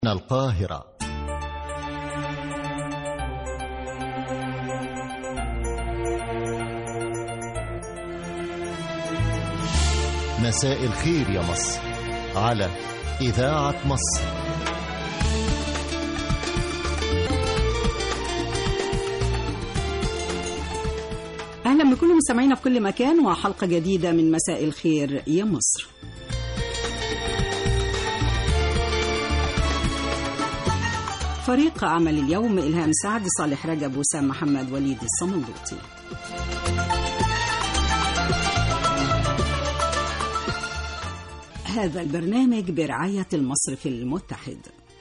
من القاهرة مساء الخير يا مصر على إذاعة مصر أهلا بكل مستمعينا في كل مكان وحلقة جديدة من مساء الخير يا مصر فريق عمل اليوم إلهام سعد صالح رجب وسام محمد وليد الصمندوطي هذا البرنامج برعاية المصرف المتحد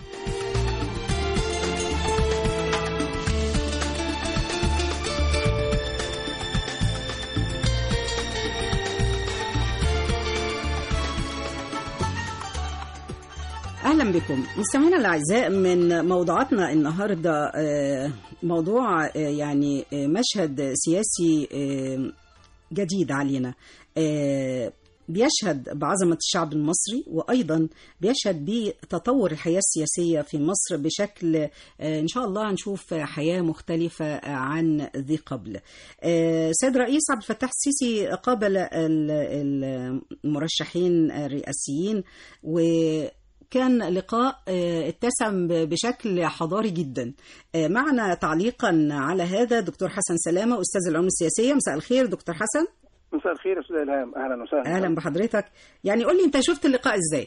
اهلا بكم مستمعينا الاعزاء من موضوعاتنا النهارده موضوع يعني مشهد سياسي جديد علينا بيشهد بعظمة الشعب المصري وأيضا بيشهد بتطور الحياة السياسية في مصر بشكل إن شاء الله هنشوف حياة مختلفة عن ذي قبل سيد رئيس عبد الفتاح السيسي قابل المرشحين الرئاسيين و كان لقاء اتسم بشكل حضاري جدا معنا تعليقا على هذا دكتور حسن سلامة أستاذ العلوم السياسية مساء الخير دكتور حسن مساء الخير يا استاذ الهام اهلا وسهلا اهلا بحضرتك يعني قول لي انت شفت اللقاء ازاي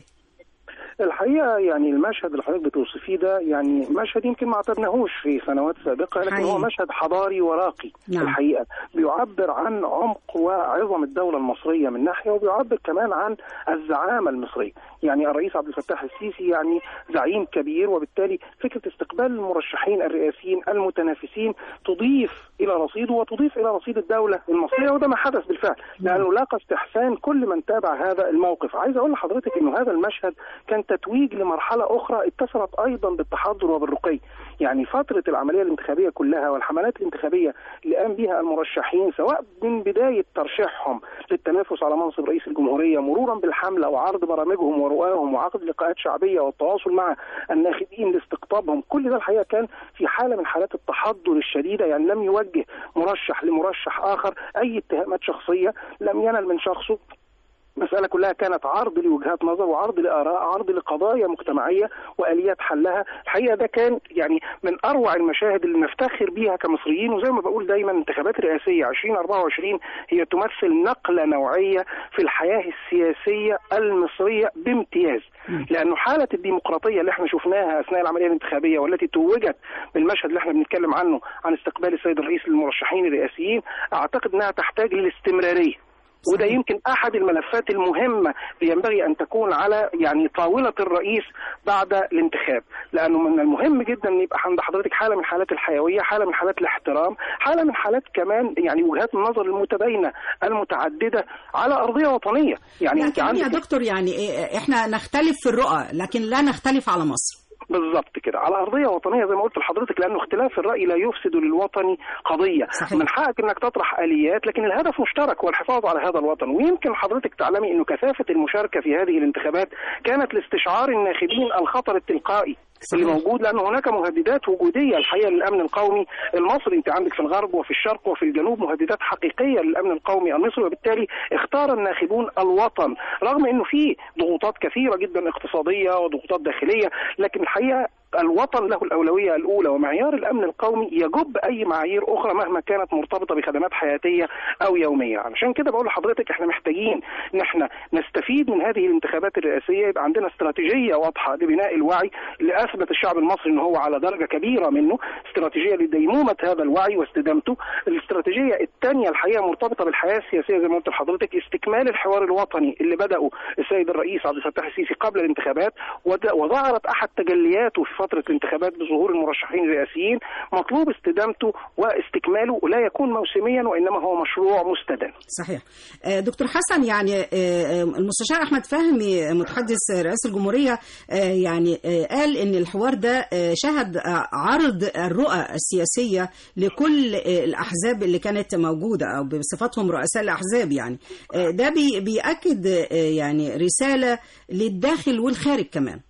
الحقيقه يعني المشهد اللي حضرتك بتوصفيه ده يعني مشهد يمكن ما اعتدناهوش في سنوات سابقه لكن حقيقي. هو مشهد حضاري وراقي نعم. الحقيقه بيعبر عن عمق وعظم الدوله المصريه من ناحيه وبيعبر كمان عن الزعامه المصريه يعني الرئيس عبد الفتاح السيسي يعني زعيم كبير وبالتالي فكره استقبال المرشحين الرئاسيين المتنافسين تضيف الى رصيده وتضيف الى رصيد الدوله المصريه وده ما حدث بالفعل لانه لاقى استحسان كل من تابع هذا الموقف عايز اقول لحضرتك انه هذا المشهد كان تتويج لمرحله اخرى اتصلت ايضا بالتحضر وبالرقي يعني فتره العمليه الانتخابيه كلها والحملات الانتخابيه اللي قام بها المرشحين سواء من بدايه ترشيحهم للتنافس على منصب رئيس الجمهوريه مرورا بالحمله وعرض برامجهم ورؤاهم وعقد لقاءات شعبيه والتواصل مع الناخبين لاستقطابهم كل ده الحقيقه كان في حاله من حالات التحضر الشديده يعني لم يوجه مرشح لمرشح اخر اي اتهامات شخصيه لم ينل من شخصه المسألة كلها كانت عرض لوجهات نظر وعرض لآراء عرض لقضايا مجتمعية وآليات حلها الحقيقة ده كان يعني من أروع المشاهد اللي نفتخر بيها كمصريين وزي ما بقول دايما انتخابات رئاسية 2024 هي تمثل نقلة نوعية في الحياة السياسية المصرية بامتياز لأنه حالة الديمقراطية اللي احنا شفناها أثناء العملية الانتخابية والتي توجت بالمشهد اللي احنا بنتكلم عنه عن استقبال السيد الرئيس للمرشحين الرئاسيين أعتقد أنها تحتاج للاستمرارية وده يمكن احد الملفات المهمه اللي ينبغي ان تكون على يعني طاوله الرئيس بعد الانتخاب لانه من المهم جدا ان يبقى عند حضرتك حاله من حالات الحيويه حاله من حالات الاحترام حاله من حالات كمان يعني وجهات النظر المتباينه المتعدده على ارضيه وطنيه يعني انت عندك يا دكتور يعني احنا نختلف في الرؤى لكن لا نختلف على مصر بالظبط كده على ارضيه وطنيه زي ما قلت لحضرتك لانه اختلاف الراي لا يفسد للوطن قضيه صحيح. من حقك انك تطرح اليات لكن الهدف مشترك هو الحفاظ على هذا الوطن ويمكن حضرتك تعلمي انه كثافه المشاركه في هذه الانتخابات كانت لاستشعار الناخبين الخطر التلقائي صحيح. اللي موجود لان هناك مهددات وجوديه الحقيقه للامن القومي المصري انت عندك في الغرب وفي الشرق وفي الجنوب مهددات حقيقيه للامن القومي المصري وبالتالي اختار الناخبون الوطن رغم انه في ضغوطات كثيره جدا اقتصاديه وضغوطات داخليه لكن الحقيقه الوطن له الأولوية الأولى ومعيار الأمن القومي يجب أي معايير أخرى مهما كانت مرتبطة بخدمات حياتية أو يومية علشان كده بقول لحضرتك احنا محتاجين ان احنا نستفيد من هذه الانتخابات الرئاسية يبقى عندنا استراتيجية واضحة لبناء الوعي اللي أثبت الشعب المصري ان هو على درجة كبيرة منه استراتيجية لديمومة هذا الوعي واستدامته الاستراتيجية الثانية الحقيقة مرتبطة بالحياة السياسية زي ما قلت لحضرتك استكمال الحوار الوطني اللي بدأه السيد الرئيس عبد الفتاح السيسي قبل الانتخابات وظهرت أحد تجلياته في فتره الانتخابات بظهور المرشحين الرئاسيين مطلوب استدامته واستكماله ولا يكون موسميا وانما هو مشروع مستدام. صحيح. دكتور حسن يعني المستشار احمد فهمي متحدث رئاسه الجمهوريه يعني قال ان الحوار ده شهد عرض الرؤى السياسيه لكل الاحزاب اللي كانت موجوده او بصفتهم رؤساء الاحزاب يعني ده بيأكد يعني رساله للداخل والخارج كمان.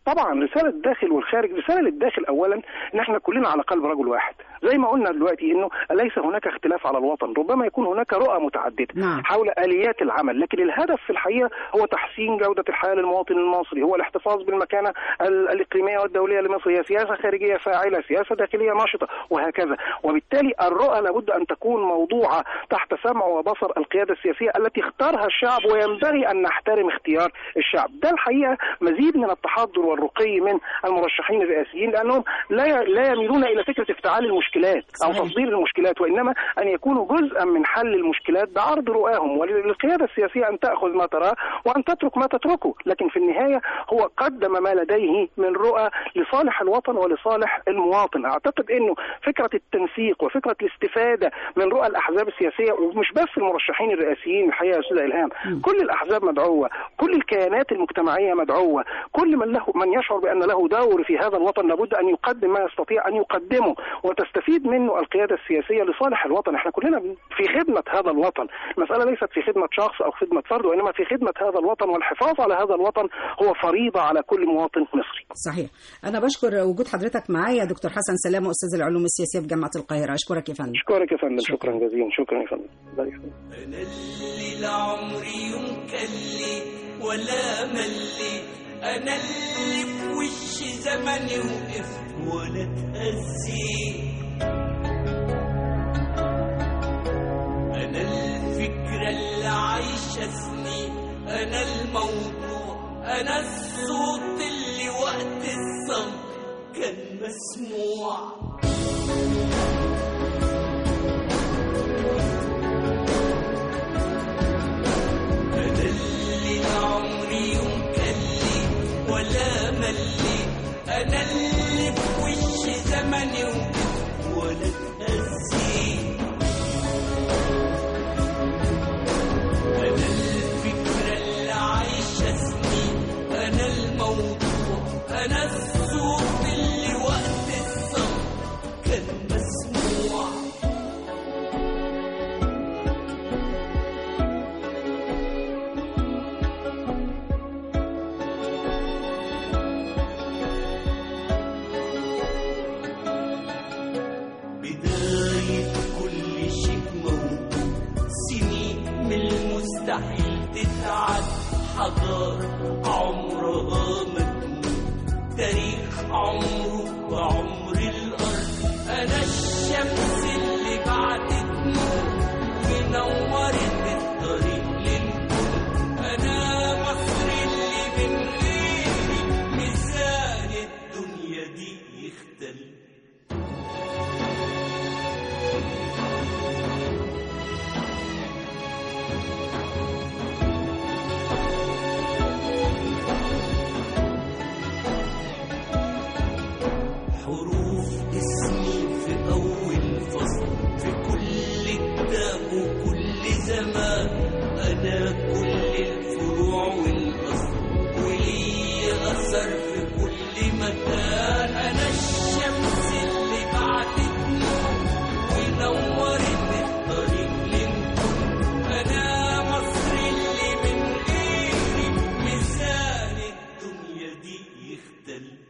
طبعا رساله الداخل والخارج رساله للداخل اولا ان احنا كلنا على قلب رجل واحد زي ما قلنا دلوقتي انه ليس هناك اختلاف على الوطن ربما يكون هناك رؤى متعدده نعم. حول اليات العمل لكن الهدف في الحقيقه هو تحسين جوده الحياه للمواطن المصري هو الاحتفاظ بالمكانه ال- الاقليميه والدوليه لمصر هي سياسه خارجيه فاعله سياسه داخليه نشطه وهكذا وبالتالي الرؤى لابد ان تكون موضوعه تحت سمع وبصر القياده السياسيه التي اختارها الشعب وينبغي ان نحترم اختيار الشعب ده الحقيقه مزيد من التحضر والرقي من المرشحين الرئاسيين لانهم لا ي- لا يميلون الى فكره افتعال المشكلات او صحيح. تصدير المشكلات وانما ان يكونوا جزءا من حل المشكلات بعرض رؤاهم وللقياده السياسيه ان تاخذ ما تراه وان تترك ما تتركه لكن في النهايه هو قدم ما لديه من رؤى لصالح الوطن ولصالح المواطن اعتقد انه فكره التنسيق وفكره الاستفاده من رؤى الاحزاب السياسيه ومش بس المرشحين الرئاسيين الحقيقه يا استاذ الهام كل الاحزاب مدعوه كل الكيانات المجتمعيه مدعوه كل من له من يشعر بان له دور في هذا الوطن لابد ان يقدم ما يستطيع ان يقدمه وتستفيد منه القياده السياسيه لصالح الوطن احنا كلنا في خدمه هذا الوطن المساله ليست في خدمه شخص او خدمه فرد وانما في خدمه هذا الوطن والحفاظ على هذا الوطن هو فريضه على كل مواطن مصري صحيح انا بشكر وجود حضرتك معايا دكتور حسن سلامه استاذ العلوم السياسيه بجامعه القاهره اشكرك يا فندم اشكرك يا فندم شكرا جزيلا شكرا يا فندم الله يخليك. أنا اللي لعمري يوم كلي ولا ملي أنا اللي في وش زمني وقفت ولا اتهزيت أنا الفكرة اللي عايشة سنين أنا الموضوع أنا الصوت اللي وقت الصمت كان مسموع أنا اللي لعمري يوم كلي ولا ملي أنا اللي في وش زمني وقفت ولا اتهزيت أنا الفكرة اللي عايشة سنين أنا الموضوع أنا الصوت اللي وقت الصمت كان مسموع بداية كل شيء موجود سنين من المستحيل تتعد حضارة عمرها ما تموت تاريخ عمره وعمر الأرض أنا الشمس اللي بعدت نور ونورت الطريق للكون أنا مصر اللي من غيري ميزان الدنيا دي يختلف حروف اسمي في أول فصل في كل كتاب وكل زمان أنا كل الفروع والأصل ولي أثر في كل مكان أنا الشمس اللي بعدت نور ونورت الطريق للكون أنا مصر اللي من غيري ميزان الدنيا دي يختلف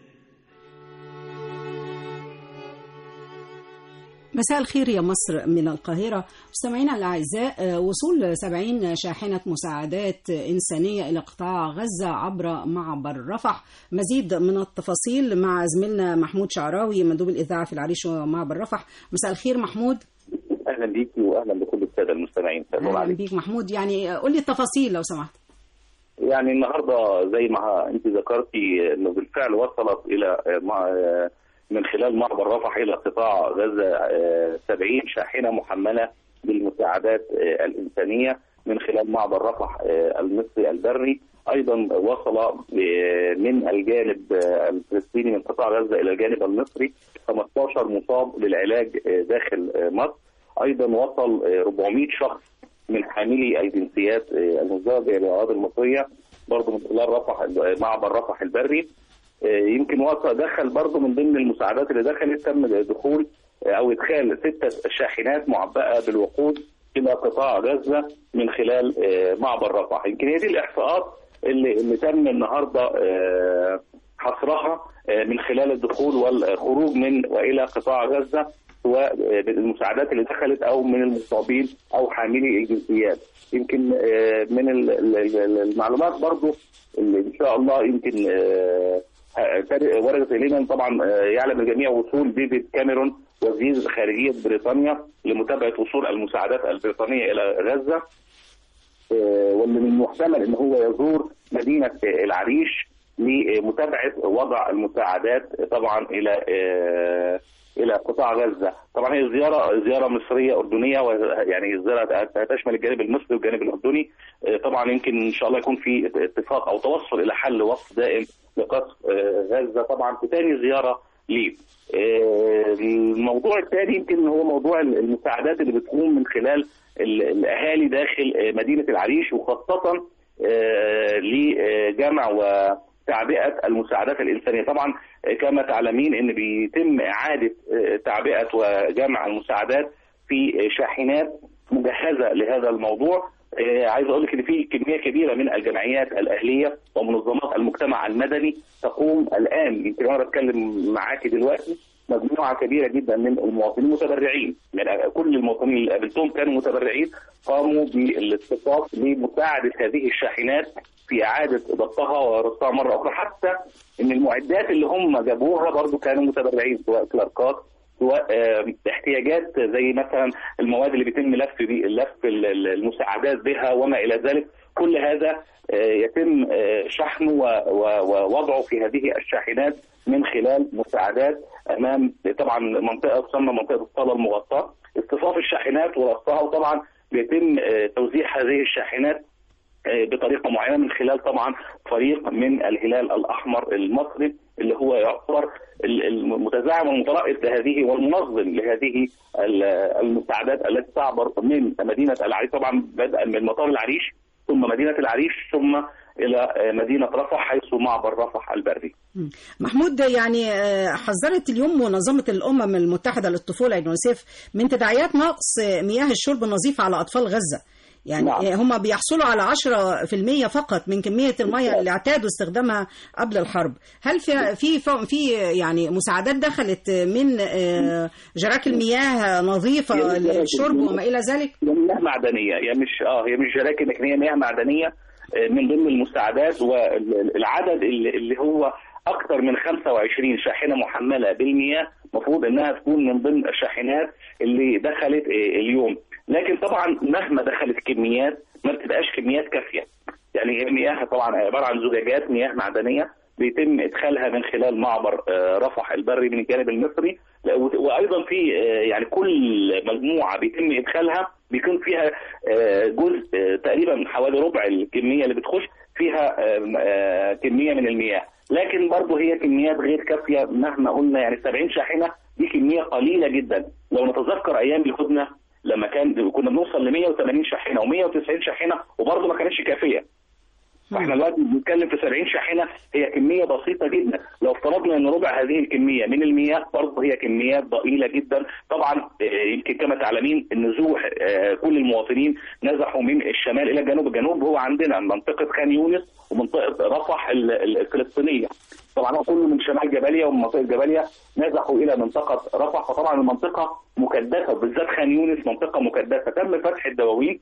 مساء الخير يا مصر من القاهرة مستمعينا الأعزاء آه، وصول 70 شاحنة مساعدات إنسانية إلى قطاع غزة عبر معبر رفح مزيد من التفاصيل مع زميلنا محمود شعراوي مندوب الإذاعة في العريش ومعبر رفح مساء الخير محمود اهلا بيكي واهلا بكل الساده المستمعين سلام أهلا عليكم بيك محمود يعني قول لي التفاصيل لو سمحت يعني النهارده زي ما انت ذكرتي انه بالفعل وصلت الى مع من خلال معبر رفح الى قطاع غزه آه، 70 شاحنه محمله بالمساعدات آه، الانسانيه من خلال معبر رفح آه، المصري البري ايضا وصل آه، من الجانب آه، الفلسطيني من قطاع غزه الى الجانب المصري 15 مصاب للعلاج آه، داخل آه، مصر ايضا وصل آه، 400 شخص من حاملي الجنسيات آه، المزدوجه للاراضي المصريه برضه من خلال رفح معبر رفح البري آه، يمكن وصل دخل برضه من ضمن المساعدات اللي دخلت تم دخول آه، او ادخال ستة شاحنات معبأة بالوقود الى قطاع غزة من خلال آه، معبر رفح يمكن هي دي الاحصاءات اللي اللي تم النهارده آه، حصرها من خلال الدخول والخروج من والى قطاع غزه سواء بالمساعدات اللي دخلت او من المصابين او حاملي الجنسيات يمكن من المعلومات برضو اللي ان شاء الله يمكن وردت الينا طبعا يعلم الجميع وصول ديفيد كاميرون وزير خارجيه بريطانيا لمتابعه وصول المساعدات البريطانيه الى غزه واللي من المحتمل ان هو يزور مدينه العريش لمتابعه وضع المساعدات طبعا الى الى قطاع غزه، طبعا هي زياره زياره مصريه اردنيه يعني زياره تشمل الجانب المصري والجانب الاردني، طبعا يمكن ان شاء الله يكون في اتفاق او توصل الى حل وقف دائم لقصف غزه طبعا في ثاني زياره ليه. الموضوع الثاني يمكن هو موضوع المساعدات اللي بتقوم من خلال الاهالي داخل مدينه العريش وخاصه لجمع وتعبئه المساعدات الانسانيه، طبعا كما تعلمين ان بيتم اعاده تعبئه وجمع المساعدات في شاحنات مجهزه لهذا الموضوع عايز اقول لك ان في كميه كبيره من الجمعيات الاهليه ومنظمات المجتمع المدني تقوم الان يمكن وانا بتكلم معاكي دلوقتي مجموعه كبيره جدا من المواطنين متبرعين يعني كل المواطنين اللي قابلتهم كانوا متبرعين قاموا بالاتصاف لمساعده هذه الشاحنات في اعاده ضبطها ورصها مره اخرى حتى ان المعدات اللي هم جابوها برضو كانوا متبرعين سواء كلاركات سواء احتياجات زي مثلا المواد اللي بيتم لف لف المساعدات بها وما الى ذلك كل هذا يتم شحنه ووضعه في هذه الشاحنات من خلال مساعدات امام طبعا منطقه تسمى منطقه الصاله المغطاه اصطفاف الشاحنات ورصها وطبعا بيتم توزيع هذه الشاحنات بطريقه معينه من خلال طبعا فريق من الهلال الاحمر المصري اللي هو يعتبر المتزعم والمترأس لهذه والمنظم لهذه المساعدات التي تعبر من مدينه العريش طبعا بدءا من مطار العريش ثم مدينه العريش ثم الى مدينه رفح حيث معبر رفح البري. محمود يعني حذرت اليوم منظمه الامم المتحده للطفوله يونيسيف من تداعيات نقص مياه الشرب النظيفه على اطفال غزه. يعني نعم. هم بيحصلوا على 10% فقط من كميه المياه اللي اعتادوا استخدامها قبل الحرب هل في في في يعني مساعدات دخلت من جراك المياه نظيفه للشرب وما الى ذلك مياه معدنيه هي يعني مش اه هي مش جراكن لكن هي مياه معدنيه من ضمن المساعدات والعدد اللي هو اكثر من 25 شاحنه محمله بالمياه المفروض انها تكون من ضمن الشاحنات اللي دخلت اليوم لكن طبعا مهما دخلت كميات ما بتبقاش كميات كافيه يعني مياه طبعا عباره عن زجاجات مياه معدنيه بيتم ادخالها من خلال معبر رفح البري من الجانب المصري وايضا في يعني كل مجموعه بيتم ادخالها بيكون فيها جزء تقريبا حوالي ربع الكميه اللي بتخش فيها كميه من المياه لكن برضه هي كميات غير كافيه مهما قلنا يعني 70 شاحنه دي كميه قليله جدا لو نتذكر ايام الهدنه لما كان كنا بنوصل ل 180 شاحنه و190 شاحنه وبرضه ما كانتش كافيه فاحنا دلوقتي بنتكلم في 70 شاحنه هي كميه بسيطه جدا لو افترضنا ان ربع هذه الكميه من المياه برضه هي كميات ضئيله جدا طبعا يمكن كما تعلمين النزوح كل المواطنين نزحوا من الشمال الى الجنوب الجنوب هو عندنا منطقه خان يونس ومنطقه رفح الفلسطينيه طبعا كله من شمال جباليا ومن منطقه جباليا نزحوا الى منطقه رفح فطبعا المنطقه مكدسه بالذات خان يونس منطقه مكدسه تم فتح الدواوين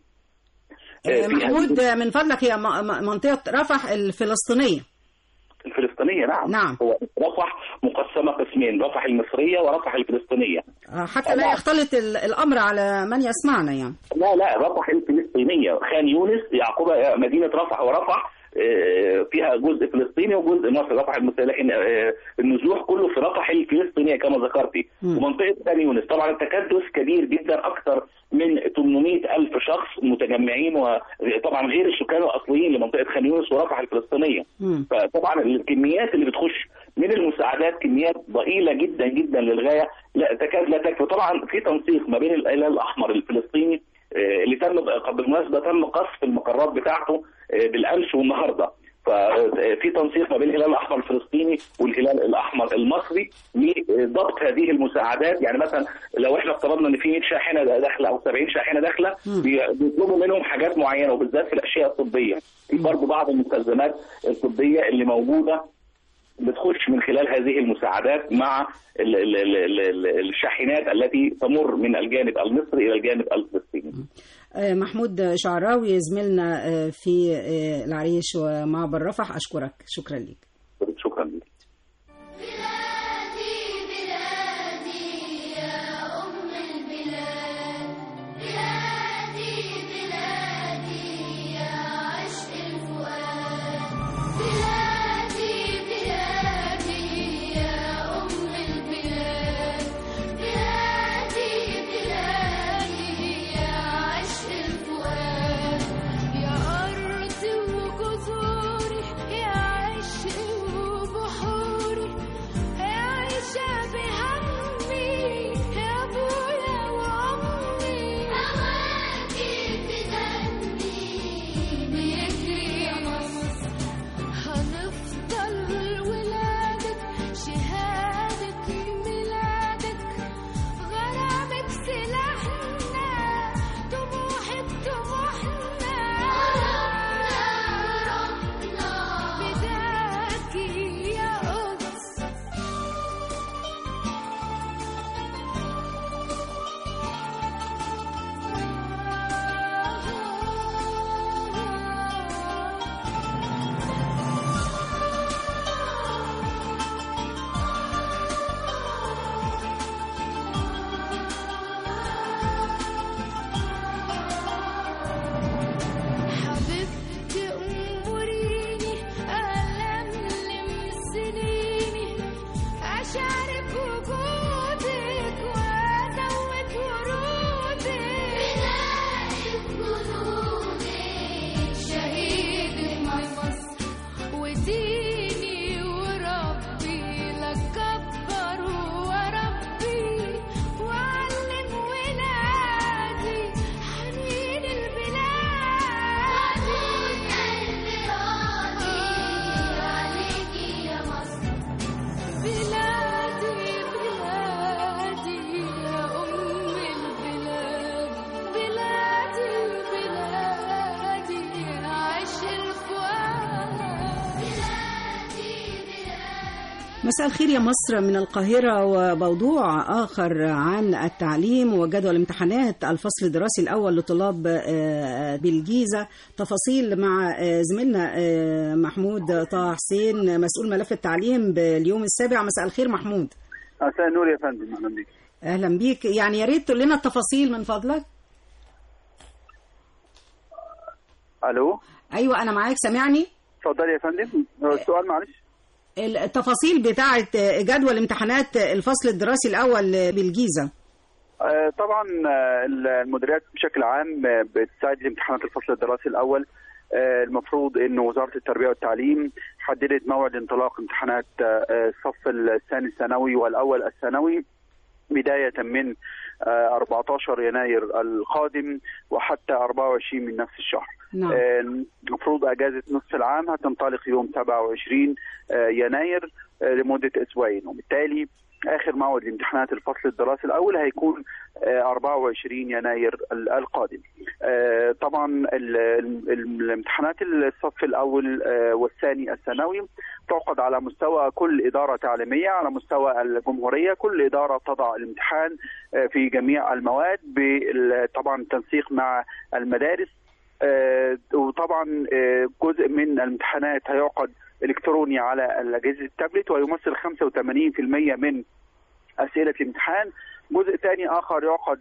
محمود من فضلك هي منطقة رفح الفلسطينية الفلسطينية نعم نعم هو رفح مقسمة قسمين رفح المصرية ورفح الفلسطينية حتى لا يختلط الأمر على من يسمعنا يعني لا لا رفح الفلسطينية خان يونس يعقوبة مدينة رفح ورفح فيها جزء فلسطيني وجزء مصري رفح المصري لكن النزوح كله في رفح الفلسطينيه كما ذكرتي ومنطقه ثاني يونس طبعا التكدس كبير جدا اكثر من 800 الف شخص متجمعين وطبعا غير السكان الاصليين لمنطقه خان يونس ورفح الفلسطينيه فطبعا الكميات اللي بتخش من المساعدات كميات ضئيله جدا جدا للغايه لا تكاد لا تكفي طبعا في تنسيق ما بين الهلال الاحمر الفلسطيني اللي تم بالمناسبه تم قصف المقرات بتاعته بالامس والنهارده ففي تنسيق ما بين الهلال الاحمر الفلسطيني والهلال الاحمر المصري لضبط هذه المساعدات يعني مثلا لو احنا افترضنا ان في 100 شاحنه داخله او 70 شاحنه داخله بيطلبوا منهم حاجات معينه وبالذات في الاشياء الطبيه في برضه بعض المستلزمات الطبيه اللي موجوده بتخش من خلال هذه المساعدات مع ال ال ال ال ال الشاحنات التي تمر من الجانب المصري الى الجانب الفلسطيني. محمود شعراوي زميلنا في العريش ومعبر رفح اشكرك شكرا لك. شكرا لك. مساء الخير يا مصر من القاهرة وموضوع آخر عن التعليم وجدول امتحانات الفصل الدراسي الأول لطلاب بالجيزة تفاصيل مع زميلنا محمود طه حسين مسؤول ملف التعليم باليوم السابع مساء الخير محمود مساء النور يا فندم أهلا بيك أهلا بيك يعني يا ريت تقول لنا التفاصيل من فضلك ألو أيوة أنا معاك سامعني اتفضلي يا فندم السؤال معلش التفاصيل بتاعة جدول امتحانات الفصل الدراسي الأول بالجيزة طبعا المديريات بشكل عام بتساعد لامتحانات الفصل الدراسي الأول المفروض انه وزاره التربيه والتعليم حددت موعد انطلاق امتحانات الصف الثاني الثانوي والاول الثانوي بدايه من 14 يناير القادم وحتى 24 من نفس الشهر نعم. المفروض اجازه نصف العام هتنطلق يوم 27 يناير لمده اسبوعين وبالتالي اخر موعد لامتحانات الفصل الدراسي الاول هيكون 24 يناير القادم. طبعا الامتحانات الصف الاول والثاني الثانوي تعقد على مستوى كل اداره تعليميه على مستوى الجمهوريه، كل اداره تضع الامتحان في جميع المواد طبعا تنسيق مع المدارس وطبعا جزء من الامتحانات هيعقد الكتروني على اجهزه التابلت ويمثل 85% من اسئله الامتحان جزء ثاني اخر يعقد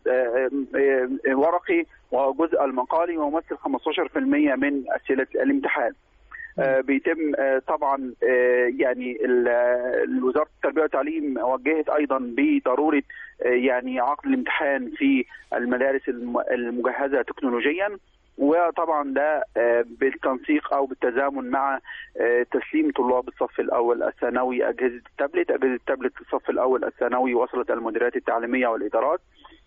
ورقي وجزء المقالي ويمثل 15% من اسئله الامتحان بيتم طبعا يعني وزاره التربيه والتعليم وجهت ايضا بضروره يعني عقد الامتحان في المدارس المجهزه تكنولوجيا وطبعا ده بالتنسيق او بالتزامن مع تسليم طلاب الصف الاول الثانوي اجهزه التابلت، اجهزه التابلت في الصف الاول الثانوي وصلت المديريات التعليميه والادارات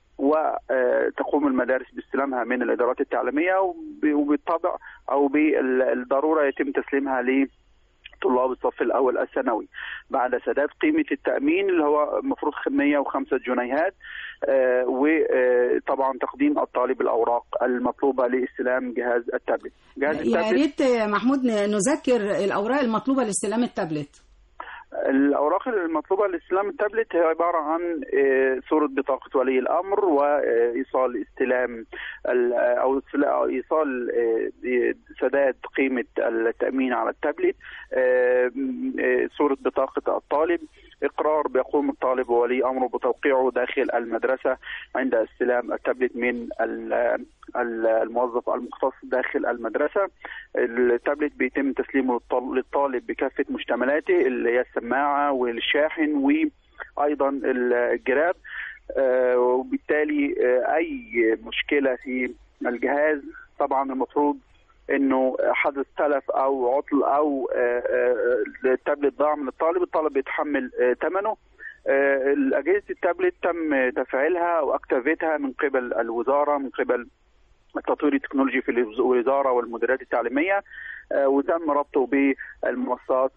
وتقوم المدارس باستلامها من الادارات التعليميه وبالطبع او بالضروره يتم تسليمها ل طلاب الصف الاول الثانوي بعد سداد قيمه التامين اللي هو المفروض 105 جنيهات آه وطبعا تقديم الطالب الاوراق المطلوبه لاستلام جهاز التابلت جهاز يا ريت محمود نذكر الاوراق المطلوبه لاستلام التابلت الأوراق المطلوبة لاستلام التابلت هي عبارة عن صورة بطاقة ولي الأمر وإيصال استلام أو إيصال سداد قيمة التأمين على التابلت صورة بطاقة الطالب إقرار بيقوم الطالب وولي أمره بتوقيعه داخل المدرسة عند استلام التابلت من الموظف المختص داخل المدرسة التابلت بيتم تسليمه للطالب بكافة مشتملاته اللي هي السماعة والشاحن وأيضا الجراب وبالتالي أي مشكلة في الجهاز طبعا المفروض انه حدث تلف او عطل او التابلت ضاع من الطالب الطالب بيتحمل ثمنه اجهزه التابلت تم تفعيلها واكتيفيتها من قبل الوزاره من قبل التطوير التكنولوجي في الوزاره والمديريات التعليميه وتم ربطه بالمنصات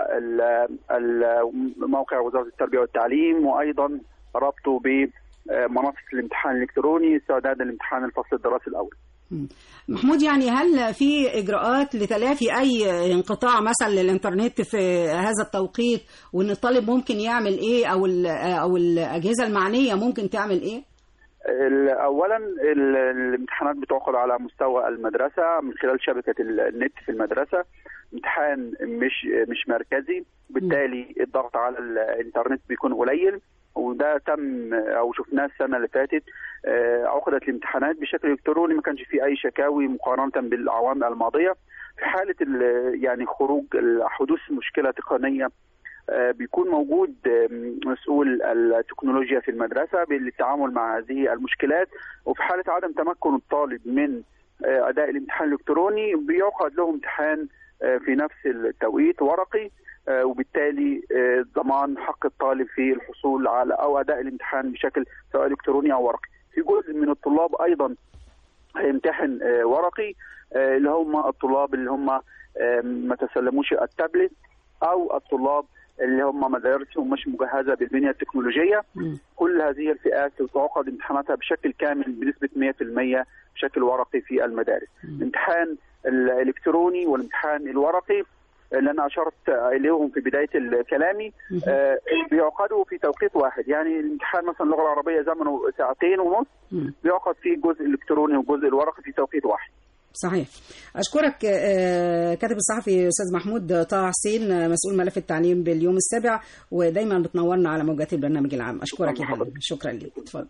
وموقع وزاره التربيه والتعليم وايضا ربطه بمنصه الامتحان الالكتروني استعداد الامتحان الفصل الدراسي الاول. محمود يعني هل في اجراءات لتلافي اي انقطاع مثلا للانترنت في هذا التوقيت وان الطالب ممكن يعمل ايه او او الاجهزه المعنيه ممكن تعمل ايه؟ اولا الامتحانات بتعقد على مستوى المدرسه من خلال شبكه النت في المدرسه امتحان مش مش مركزي بالتالي الضغط على الانترنت بيكون قليل وده تم او شفناه السنه اللي فاتت عقدت الامتحانات بشكل الكتروني ما كانش في اي شكاوي مقارنه بالاعوام الماضيه في حاله يعني خروج حدوث مشكله تقنيه بيكون موجود مسؤول التكنولوجيا في المدرسه للتعامل مع هذه المشكلات وفي حاله عدم تمكن الطالب من اداء الامتحان الالكتروني بيعقد له امتحان في نفس التوقيت ورقي وبالتالي ضمان حق الطالب في الحصول على او اداء الامتحان بشكل سواء الكتروني او ورقي. في جزء من الطلاب ايضا هيمتحن ورقي اللي هم الطلاب اللي هم ما تسلموش التابلت او الطلاب اللي هم مدارسهم مش مجهزه بالبنيه التكنولوجيه م. كل هذه الفئات تعقد امتحاناتها بشكل كامل بنسبه 100% بشكل ورقي في المدارس. م. الامتحان الالكتروني والامتحان الورقي اللي انا اشرت اليهم في بدايه كلامي آه بيعقدوا في توقيت واحد يعني الامتحان مثلا اللغه العربيه زمنه ساعتين ونص بيعقد فيه الجزء الالكتروني والجزء الورقي في توقيت واحد صحيح أشكرك كاتب الصحفي أستاذ محمود طه حسين مسؤول ملف التعليم باليوم السابع ودايما بتنورنا على موجات البرنامج العام أشكرك يا فندم شكرا لك اتفضل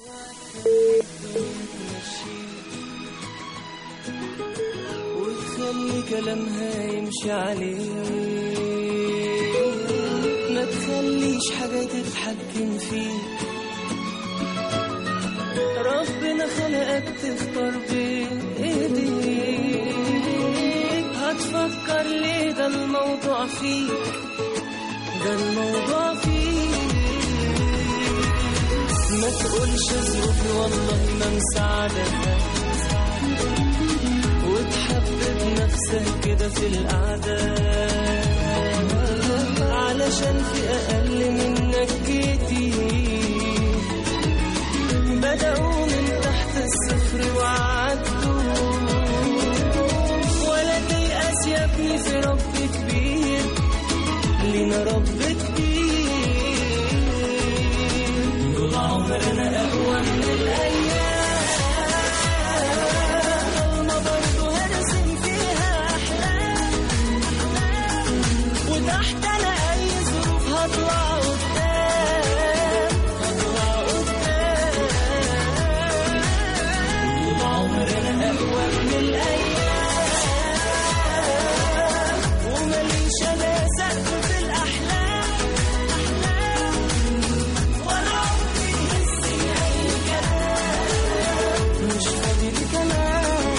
وتخلي كلامها يمشي عليه ما تخليش حاجة تتحكم فيك ربنا خلقك تختار بإيديك هتفكر ليه ده الموضوع فيك ده الموضوع فيك ما تقولش ظروفي والله ما مساعدك وتحبب نفسك كده في القعدة علشان في أقل منك كتير بدأوا من تحت الصفر وعدوا ولا تيأس يا ابني في رب كبير لينا رب كبير طول عمرنا أقوى من الأيام ضلمة برضه هرسم فيها أحلام وتحت أنا أي ظروف هطلع قدام هطلع قدام طول عمرنا أقوى من الأيام ومليش أنا سقف في الأحلام أحلام ولا عمري نسي أي كلام مش فاضي لكلام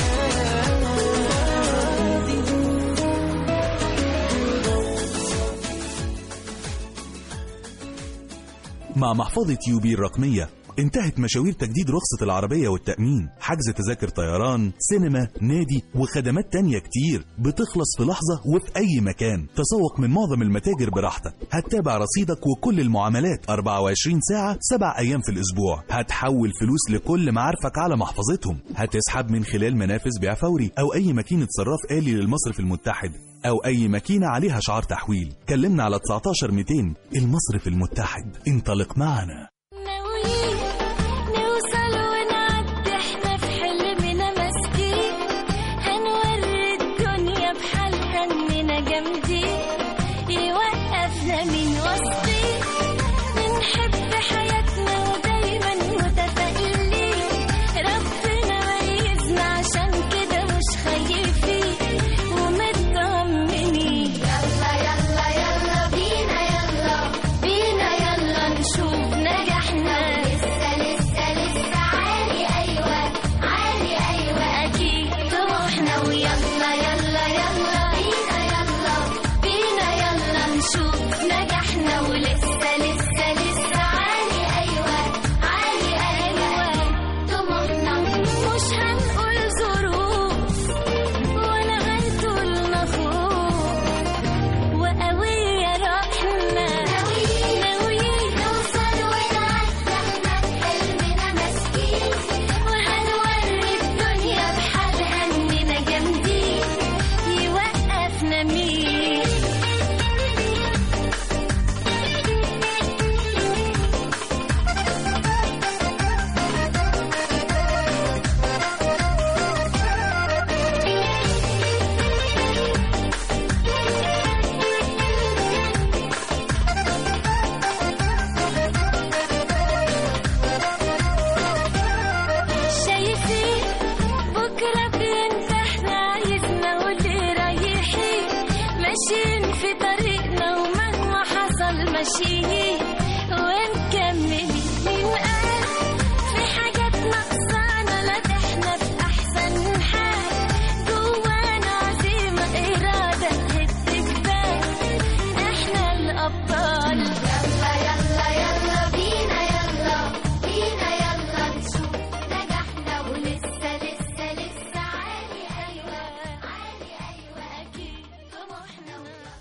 مع محفظة يوبي الرقمية انتهت مشاوير تجديد رخصة العربية والتأمين حجز تذاكر طيران سينما نادي وخدمات تانية كتير بتخلص في لحظة وفي أي مكان تسوق من معظم المتاجر براحتك هتتابع رصيدك وكل المعاملات 24 ساعة 7 أيام في الأسبوع هتحول فلوس لكل معارفك على محفظتهم هتسحب من خلال منافذ بيع فوري أو أي ماكينة صراف آلي للمصرف المتحد أو أي ماكينة عليها شعار تحويل كلمنا على 19 200 المصرف المتحد انطلق معنا ناويين نوصل ونعدي احنا في حلمنا ماسكين هنوري الدنيا بحالها اننا جامدين يوقفنا من وسطين بنحب حياتنا ودايما متفائلين ربنا ميزنا عشان كده مش خايفين ومطمنين يلا يلا يلا بينا يلا بينا يلا نشوف نجاحنا لسه لسه لسه عالي ايوه عالي ايوه اكيد طموحنا ويلا يلا يلا بينا يلا بينا يلا نشوف نجاحنا ولسه لسه لسه عالي ايوه عالي ايوه طموحنا مش هنقول ظروف ولا هنقول خوف وقوية روحنا ناويين نوصل ونعدي احنا بحلمنا ماسكين وهنوري الدنيا بحالها اننا جامدين يوقفنا مين شايفين بكرة بينفتحنا عايزنا واللي رايحين ماشيين في طريقنا ومهما حصل ماشيين ونكمل مين قال في حاجات ناقصانا لا ده احنا في أحسن حال جوانا عزيمة إرادة تهد جبال احنا الأبطال يلا يلا يلا بينا يلا بينا يلا نشوف نجاحنا ولسه لسه لسه عالي أيوة عالي أيوة أكيد طموحنا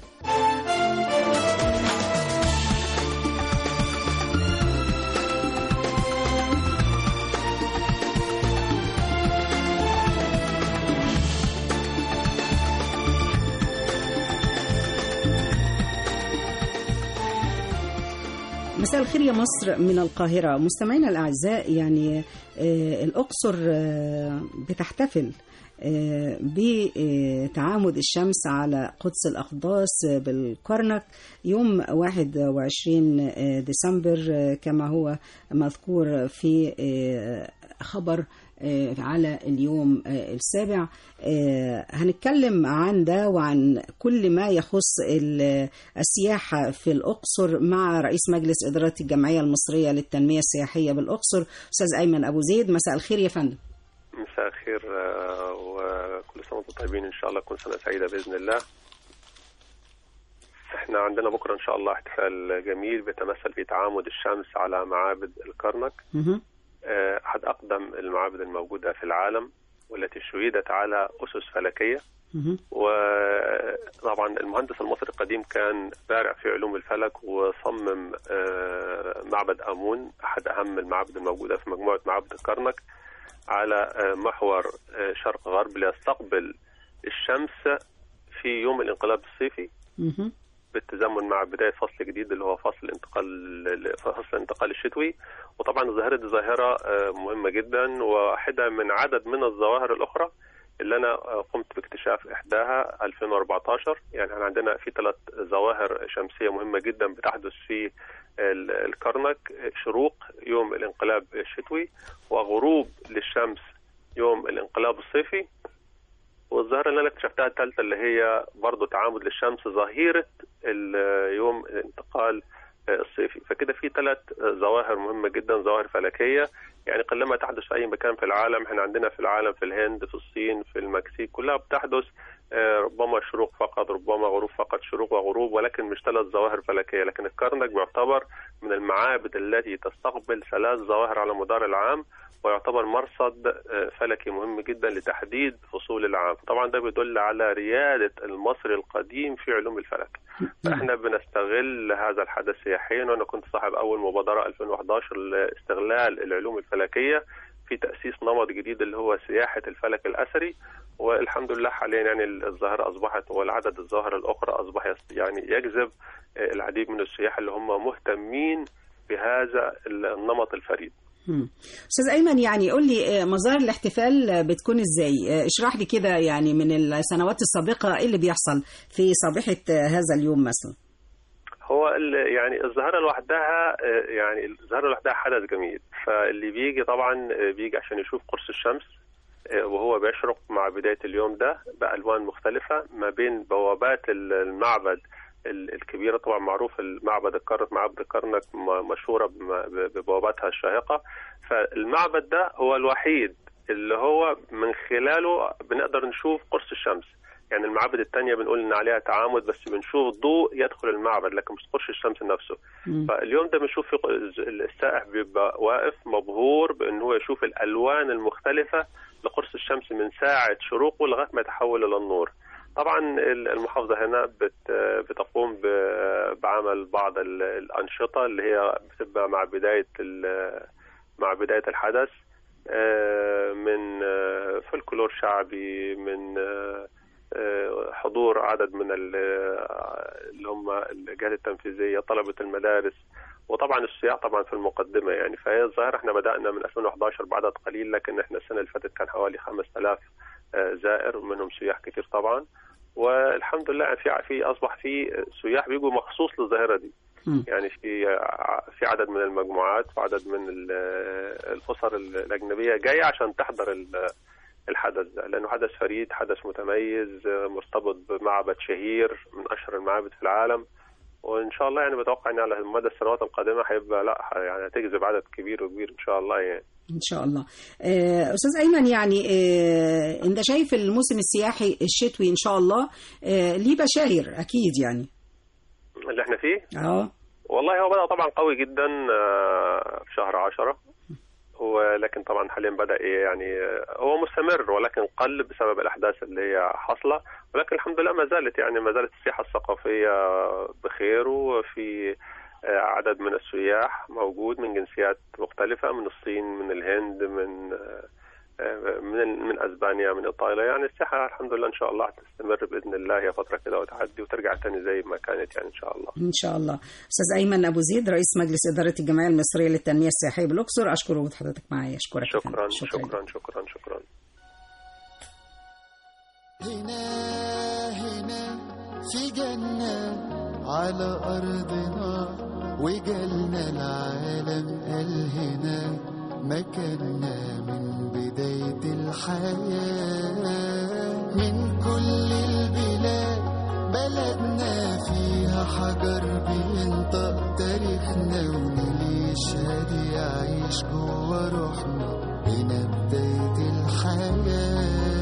مساء الخير يا مصر من القاهرة مستمعينا الأعزاء يعني آه، الأقصر آه، بتحتفل آه، بتعامد الشمس على قدس الأقداس بالكرنك يوم 21 ديسمبر آه، كما هو مذكور في آه، خبر آه، على اليوم آه، السابع آه، هنتكلم عن ده وعن كل ما يخص ال- السياحة في الأقصر مع رئيس مجلس إدارة الجمعية المصرية للتنمية السياحية بالأقصر أستاذ أيمن أبو زيد مساء الخير يا فندم مساء الخير آه، وكل سنة وانتم طيبين إن شاء الله تكون سنة سعيدة بإذن الله احنا عندنا بكرة إن شاء الله احتفال جميل بيتمثل في تعامد الشمس على معابد الكرنك مهم. آه، أحد أقدم المعابد الموجودة في العالم والتي شيدت على أسس فلكية مهم. وطبعا المهندس المصري القديم كان بارع في علوم الفلك وصمم آه، معبد امون احد اهم المعابد الموجوده في مجموعه معابد الكرنك على آه، محور آه، شرق غرب ليستقبل الشمس في يوم الانقلاب الصيفي مهم. بالتزامن مع بدايه فصل جديد اللي هو فصل الانتقال فصل الانتقال الشتوي وطبعا الظاهره دي ظاهره آه، مهمه جدا وواحده من عدد من الظواهر الاخرى اللي انا آه، قمت باكتشاف احداها 2014 يعني احنا عندنا في ثلاث ظواهر شمسيه مهمه جدا بتحدث في ال- الكرنك شروق يوم الانقلاب الشتوي وغروب للشمس يوم الانقلاب الصيفي والظاهره اللي انا اكتشفتها الثالثه اللي هي برضه تعامد للشمس ظهيره ال- يوم الانتقال الصيفي فكده في ثلاث ظواهر مهمه جدا ظواهر فلكيه يعني قلما تحدث في اي مكان في العالم احنا عندنا في العالم في الهند في الصين في المكسيك كلها بتحدث آه، ربما شروق فقط ربما غروب فقط شروق وغروب ولكن مش ثلاث ظواهر فلكيه لكن الكرنك بيعتبر من المعابد التي تستقبل ثلاث ظواهر على مدار العام ويعتبر مرصد آه، فلكي مهم جدا لتحديد فصول العام طبعا ده بيدل على ريادة المصري القديم في علوم الفلك فاحنا بنستغل هذا الحدث سياحيا وانا كنت صاحب اول مبادرة 2011 لاستغلال العلوم الفلكية في تاسيس نمط جديد اللي هو سياحه الفلك الاثري والحمد لله حاليا يعني الظاهره اصبحت والعدد الظاهره الاخرى اصبح يعني يجذب العديد من السياح اللي هم مهتمين بهذا النمط الفريد استاذ ايمن يعني قول لي مظاهر الاحتفال بتكون ازاي اشرح لي كده يعني من السنوات السابقه ايه اللي بيحصل في صبيحه هذا اليوم مثلا هو يعني الظاهره لوحدها يعني الظاهره لوحدها حدث جميل فاللي بيجي طبعا بيجي عشان يشوف قرص الشمس وهو بيشرق مع بدايه اليوم ده بالوان مختلفه ما بين بوابات المعبد الكبيره طبعا معروف المعبد الكرنك معبد الكرنك مشهوره ببواباتها الشاهقه فالمعبد ده هو الوحيد اللي هو من خلاله بنقدر نشوف قرص الشمس يعني المعابد التانية بنقول ان عليها تعامد بس بنشوف ضوء يدخل المعبد لكن مش قرص الشمس نفسه م. فاليوم ده بنشوف في السائح بيبقى واقف مبهور بان هو يشوف الالوان المختلفه لقرص الشمس من ساعه شروقه لغايه ما يتحول الى النور طبعا المحافظة هنا بتقوم بعمل بعض الأنشطة اللي هي بتبقى مع بداية مع بداية الحدث من فلكلور شعبي من حضور عدد من اللي هم الجهات التنفيذية طلبة المدارس وطبعا السياح طبعا في المقدمة يعني فهي الظاهرة احنا بدأنا من 2011 بعدد قليل لكن احنا السنة اللي فاتت كان حوالي 5000 زائر ومنهم سياح كتير طبعا والحمد لله في في اصبح في سياح بيجوا مخصوص للظاهره دي م. يعني في في عدد من المجموعات وعدد من الاسر الاجنبيه جايه عشان تحضر الحدث ده لانه حدث فريد حدث متميز مرتبط بمعبد شهير من اشهر المعابد في العالم وان شاء الله يعني بتوقع ان على مدى السنوات القادمه هيبقى لا يعني هتجذب عدد كبير وكبير ان شاء الله يعني ان شاء الله استاذ ايمن يعني انت شايف الموسم السياحي الشتوي ان شاء الله ليه بشاير اكيد يعني اللي احنا فيه اه والله هو بدا طبعا قوي جدا في شهر عشرة ولكن طبعا حاليا بدا يعني هو مستمر ولكن قل بسبب الاحداث اللي هي حاصله ولكن الحمد لله ما زالت يعني ما زالت السياحه الثقافيه بخير وفي عدد من السياح موجود من جنسيات مختلفة من الصين من الهند من من من اسبانيا من ايطاليا يعني السياحه الحمد لله ان شاء الله هتستمر باذن الله هي فتره كده وتعدي وترجع تاني زي ما كانت يعني ان شاء الله. ان شاء الله. استاذ ايمن ابو زيد رئيس مجلس اداره الجمعيه المصريه للتنميه السياحيه بالاقصر اشكر وجود حضرتك معايا اشكرك شكرا شكرا شكرا شكرا, شكرا. هنا هنا في جنة على أرضنا وجالنا العالم قال هنا مكاننا من بداية الحياة من كل البلاد بلدنا فيها حجر بينطق تاريخنا ونلي يشهد يعيش جوا روحنا هنا بداية الحياة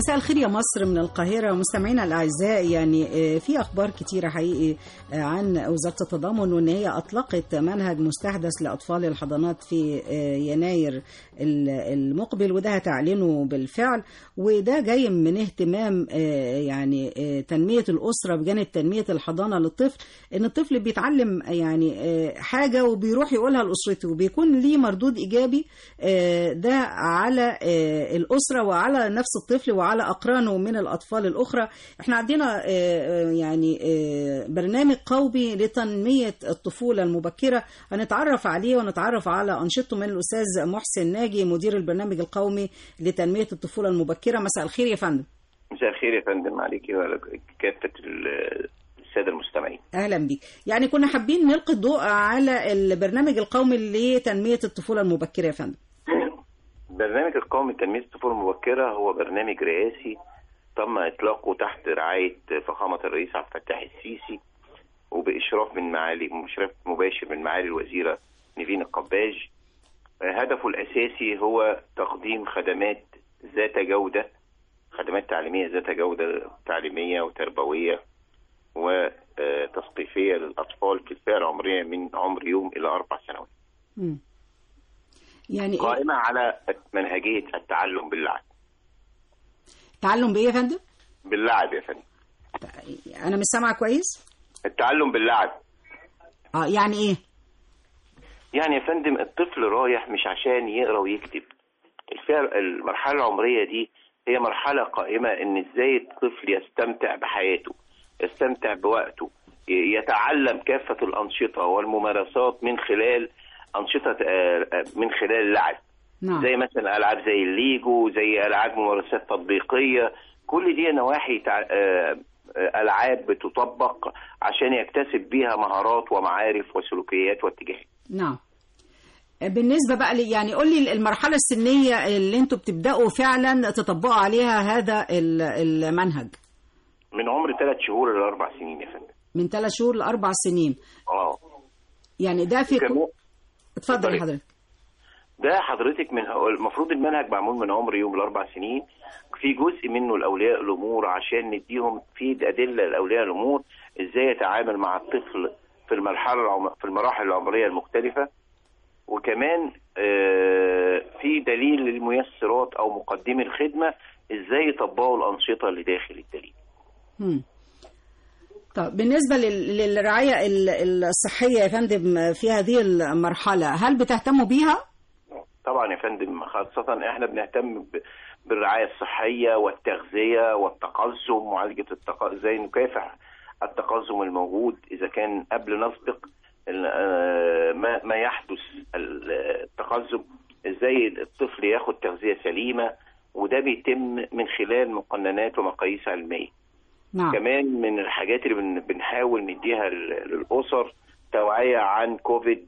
مساء الخير يا مصر من القاهرة مستمعينا الأعزاء يعني آه، في أخبار كتيرة حقيقي آه، عن وزارة التضامن وإن هي أطلقت منهج مستحدث لأطفال الحضانات في آه، يناير ال- المقبل وده هتعلنه بالفعل وده جاي من اهتمام آه، يعني آه، تنمية الأسرة بجانب تنمية الحضانة للطفل إن الطفل بيتعلم يعني آه، حاجة وبيروح يقولها لأسرته وبيكون ليه مردود إيجابي آه، ده على آه، الأسرة وعلى نفس الطفل وعلى أقرانه من الأطفال الأخرى احنا عندنا آه، آه، يعني آه، برنامج قومي لتنمية الطفولة المبكرة هنتعرف عليه ونتعرف على أنشطته من الأستاذ محسن ناجي مدير البرنامج القومي لتنمية الطفولة المبكرة مساء الخير يا فندم مساء الخير يا فندم عليكي وعلى كافة ال- السادة المستمعين اهلا بيك يعني كنا حابين نلقي الضوء على البرنامج القومي لتنميه الطفوله المبكره يا فندم برنامج القومي لتنمية الطفولة المبكرة هو برنامج رئاسي تم إطلاقه تحت رعاية فخامة الرئيس عبد الفتاح السيسي وبإشراف من معالي مشرف مباشر من معالي الوزيرة نيفين القباج هدفه الأساسي هو تقديم خدمات ذات جودة خدمات تعليمية ذات جودة تعليمية وتربوية وتثقيفية للأطفال في الفئة العمرية من عمر يوم إلى أربع سنوات مم. يعني إيه؟ قائمة على منهجية التعلم باللعب تعلم بايه يا فندم باللعب يا فندم انا مش سامعه كويس التعلم باللعب اه يعني ايه يعني يا فندم الطفل رايح مش عشان يقرا ويكتب الفئة المرحلة العمرية دي هي مرحلة قائمة ان ازاي الطفل يستمتع بحياته يستمتع بوقته ي- يتعلم كافة الأنشطة والممارسات من خلال أنشطة آه، آه، من خلال اللعب نعم زي مثلا ألعاب زي الليجو زي ألعاب ممارسات تطبيقية كل دي نواحي تع- آه، آه، ألعاب بتطبق عشان يكتسب بيها مهارات ومعارف وسلوكيات واتجاهات نعم بالنسبه بقى لي يعني قول لي المرحله السنيه اللي انتوا بتبداوا فعلا تطبقوا عليها هذا ال- المنهج من عمر ثلاث شهور إلى أربع سنين يا فندم من ثلاث شهور لاربع سنين اه يعني ده في كمان- اتفضل اتفضلي. يا حضرتك ده حضرتك من المفروض المنهج معمول من عمر يوم الاربع سنين في جزء منه لاولياء الامور عشان نديهم في ادله لاولياء الامور ازاي يتعامل مع الطفل في المرحله العم... في المراحل العمريه المختلفه وكمان آه، في دليل للميسرات او مقدمي الخدمه ازاي يطبقوا الانشطه اللي داخل الدليل مم. طب بالنسبة لل- للرعاية ال- الصحية يا فندم في هذه المرحلة هل بتهتموا بيها؟ طبعا يا فندم خاصة احنا بنهتم ب- بالرعاية الصحية والتغذية والتقزم معالجة التق... ازاي نكافح التقزم الموجود اذا كان قبل نسبق ال- آه، ما ما يحدث ال- التقزم ازاي الطفل ياخد تغذية سليمة وده بيتم من خلال مقننات ومقاييس علمية نعم كمان من الحاجات اللي بن- بنحاول نديها لل- للأسر توعية عن كوفيد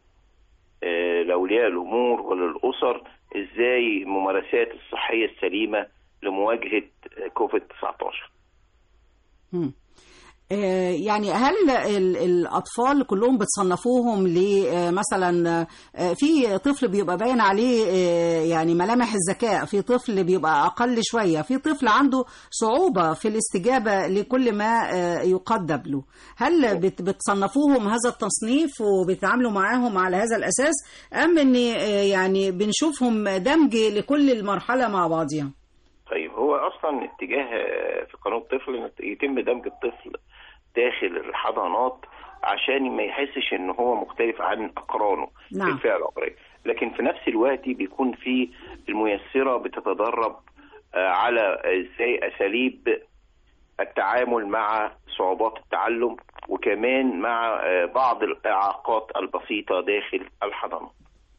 آه، لأولياء الأمور وللأسر إزاي الممارسات الصحية السليمة لمواجهة آه، كوفيد 19 مم. آه، يعني هل ال- الأطفال كلهم بتصنفوهم لمثلا في طفل بيبقى باين عليه آه، يعني ملامح الذكاء في طفل بيبقى أقل شوية في طفل عنده صعوبة في الاستجابة لكل ما آه، يقدم له هل بت- بتصنفوهم هذا التصنيف وبتتعاملوا معاهم على هذا الأساس أم أن آه، يعني بنشوفهم دمج لكل المرحلة مع بعضها طيب هو أصلا اتجاه آه، في قانون الطفل إن يتم دمج الطفل داخل الحضانات عشان ما يحسش ان هو مختلف عن اقرانه نعم. في الفئه العمريه لكن في نفس الوقت بيكون في الميسره بتتدرب آه، على ازاي اساليب التعامل مع صعوبات التعلم وكمان مع آه، بعض الاعاقات البسيطه داخل الحضانات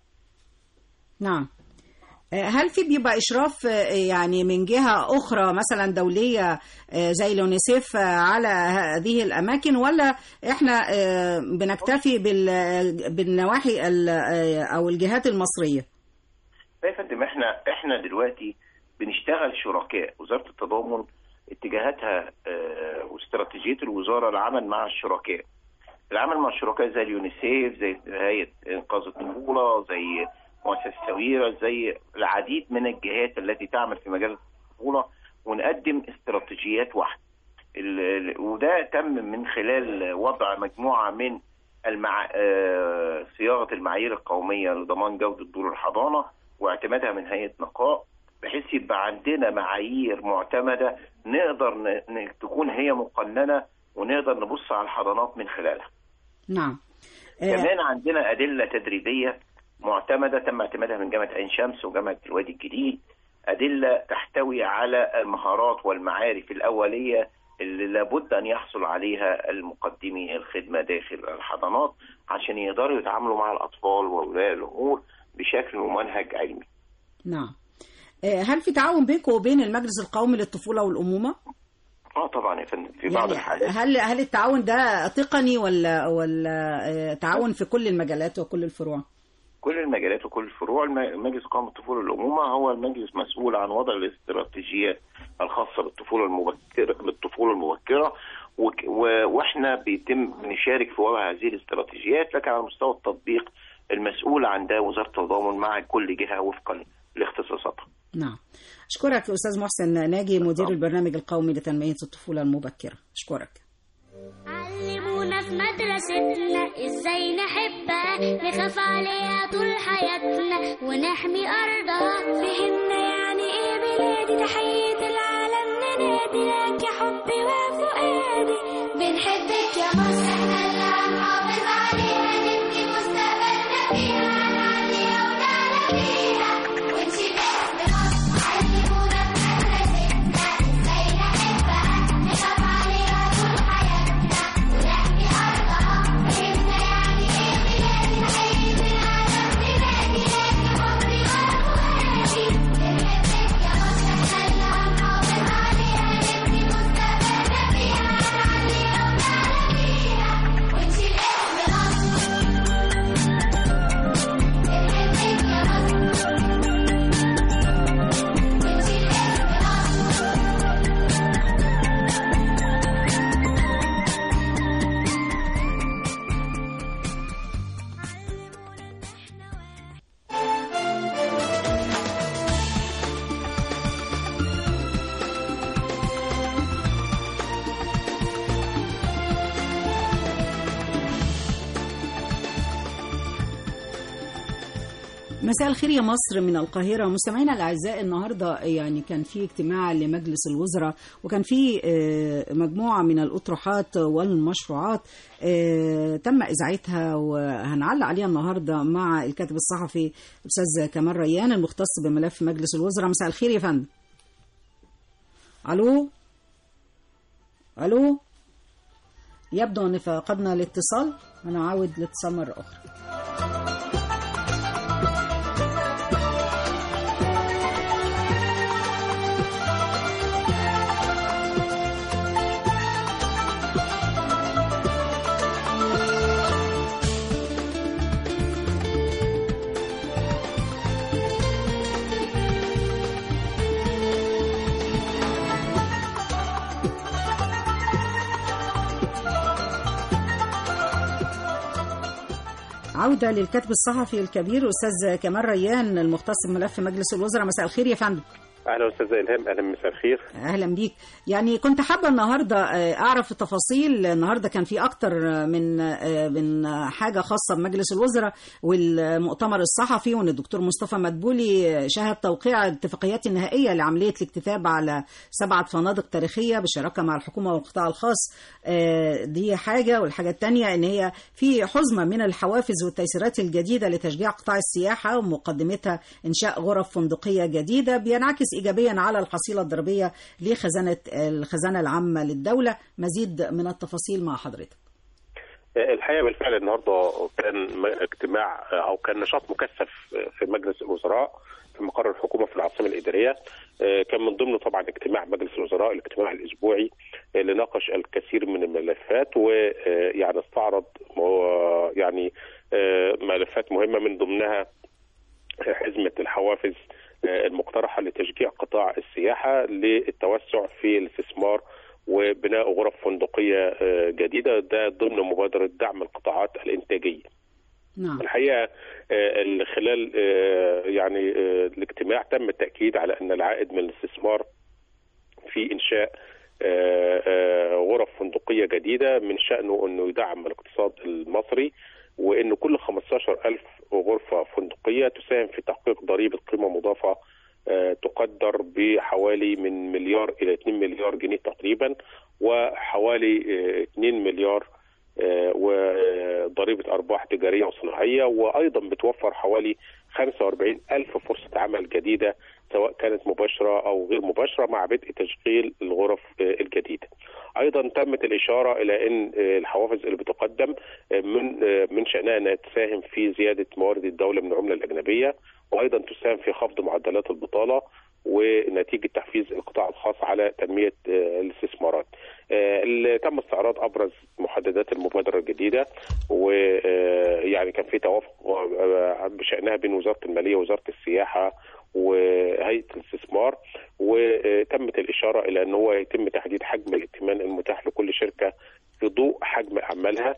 نعم آه، هل في بيبقى إشراف آه، يعني من جهة أخرى مثلا دولية آه، زي اليونيسيف آه، على هذه الأماكن ولا إحنا آه، بنكتفي بال- بالنواحي ال- آه، أو الجهات المصرية؟ يا فندم احنا احنا دلوقتي بنشتغل شركاء وزاره التضامن اتجاهاتها آه، واستراتيجيه الوزاره العمل مع الشركاء العمل مع الشركاء زي اليونيسيف زي هيئه انقاذ الطفوله زي مؤسسه سويره زي العديد من الجهات التي تعمل في مجال الطفوله ونقدم استراتيجيات واحده ال- ال- وده تم من خلال وضع مجموعه من المع... آه، صياغه المعايير القوميه لضمان جوده دور الحضانه واعتمادها من هيئه نقاء بحيث يبقى عندنا معايير معتمده نقدر ن... ن... تكون هي مقننه ونقدر نبص على الحضانات من خلالها. نعم آه، كمان عندنا ادله تدريبيه معتمده تم اعتمادها من جامعه عين شمس وجامعه الوادي الجديد ادله تحتوي على المهارات والمعارف الاوليه اللي لابد ان يحصل عليها المقدمي الخدمه داخل الحضانات عشان يقدروا يتعاملوا مع الاطفال واولياء الامور بشكل ومنهج علمي. نعم آه، هل في تعاون بينكم وبين المجلس القومي للطفولة والأمومة؟ اه طبعا يا فندم في بعض الحالات هل هل التعاون ده تقني ولا ولا آه، تعاون في كل المجالات وكل الفروع؟ كل المجالات وكل الفروع الم- مجلس قومي الطفوله والامومه هو المجلس مسؤول عن وضع الاستراتيجيات الخاصه بالطفوله المبكره بالطفوله المبكره وك- و- واحنا بيتم بنشارك في وضع هذه الاستراتيجيات لكن على مستوى التطبيق المسؤول عن ده وزاره التضامن مع كل جهه وفقا لاختصاصاتها. نعم أشكرك أستاذ محسن ناجي مدير البرنامج القومي لتنمية الطفولة المبكرة أشكرك علمونا في مدرستنا ازاي نحبها نخاف عليها طول حياتنا ونحمي ارضها فهمنا يعني ايه بلادي تحية العالم ننادي لك يا حبي وفؤادي بنحبك يا مصر احنا اللي هنحافظ عليها نبني مستقبلنا فيها هنعليها ونعلى بيها ونشيل اسم مصر علمونا في مدرستنا ازاي نحبها نخاف عليها طول حياتنا ونحمي ارضها فهمنا يعني ايه بلادي تحية العالم ننادي لك يا حبي وفؤادي بنحبك يا مصر احنا اللي هنحافظ عليها نبني مستقبلنا فيها هنعليها ونعلى بيها ونشيل اسم مصر بنحبك يا مصر ونشيل اسم مصر مساء الخير يا مصر من القاهرة مستمعينا الأعزاء النهاردة يعني كان في اجتماع لمجلس الوزراء وكان في آه، مجموعة من الأطروحات والمشروعات آه، تم إذاعتها وهنعلق عليها النهاردة مع الكاتب الصحفي الأستاذ كمال ريان المختص بملف مجلس الوزراء مساء الخير يا فندم ألو ألو يبدو أن فقدنا الاتصال هنعاود الاتصال مرة أخرى عودة للكاتب الصحفي الكبير أستاذ كمال ريان المختص بملف مجلس الوزراء مساء الخير يا فندم اهلا استاذ الهام اهلا مساء الخير اهلا بيك يعني كنت حابه النهارده آه، اعرف التفاصيل النهارده كان في اكتر من آه، من حاجه خاصه بمجلس الوزراء والمؤتمر الصحفي وان الدكتور مصطفى مدبولي شهد توقيع الاتفاقيات النهائيه لعمليه الاكتتاب على سبعه فنادق تاريخيه بالشراكه مع الحكومه والقطاع الخاص آه، دي حاجه والحاجه الثانيه ان هي في حزمه من الحوافز والتيسيرات الجديده لتشجيع قطاع السياحه ومقدمتها انشاء غرف فندقيه جديده بينعكس ايجابيا على الحصيله الضريبيه لخزانه الخزانه العامه للدوله مزيد من التفاصيل مع حضرتك الحقيقه بالفعل النهارده كان م- اجتماع او كان نشاط مكثف في مجلس الوزراء في مقر الحكومه في العاصمه الاداريه آه، كان من ضمنه طبعا اجتماع مجلس الوزراء الاجتماع الاسبوعي آه، اللي ناقش الكثير من الملفات ويعني استعرض مو- يعني آه، ملفات مهمه من ضمنها حزمه الحوافز آه، المقترحه لتشجيع قطاع السياحه للتوسع في الاستثمار وبناء غرف فندقيه آه، جديده ده ضمن مبادره دعم القطاعات الانتاجيه. نعم الحقيقه آه، ال- خلال آه، يعني آه، الاجتماع تم التاكيد على ان العائد من الاستثمار في انشاء غرف فندقيه جديده من شانه انه يدعم الاقتصاد المصري وان كل 15000 غرفه فندقيه تساهم في تحقيق ضريبه قيمه مضافه تقدر بحوالي من مليار الى 2 مليار جنيه تقريبا وحوالي 2 مليار وضريبه ارباح تجاريه وصناعيه وايضا بتوفر حوالي 45 الف فرصه عمل جديده سواء كانت مباشره او غير مباشره مع بدء تشغيل الغرف الجديده. ايضا تمت الاشاره الى ان الحوافز اللي بتقدم من من شانها انها تساهم في زياده موارد الدوله من العمله الاجنبيه وايضا تساهم في خفض معدلات البطاله ونتيجه تحفيز القطاع الخاص على تنميه الاستثمارات. اللي تم استعراض ابرز محددات المبادره الجديده ويعني كان في توافق بشانها بين وزاره الماليه ووزاره السياحه وهيئه الاستثمار وتمت الاشاره الى ان هو يتم تحديد حجم الائتمان المتاح لكل شركه في ضوء حجم اعمالها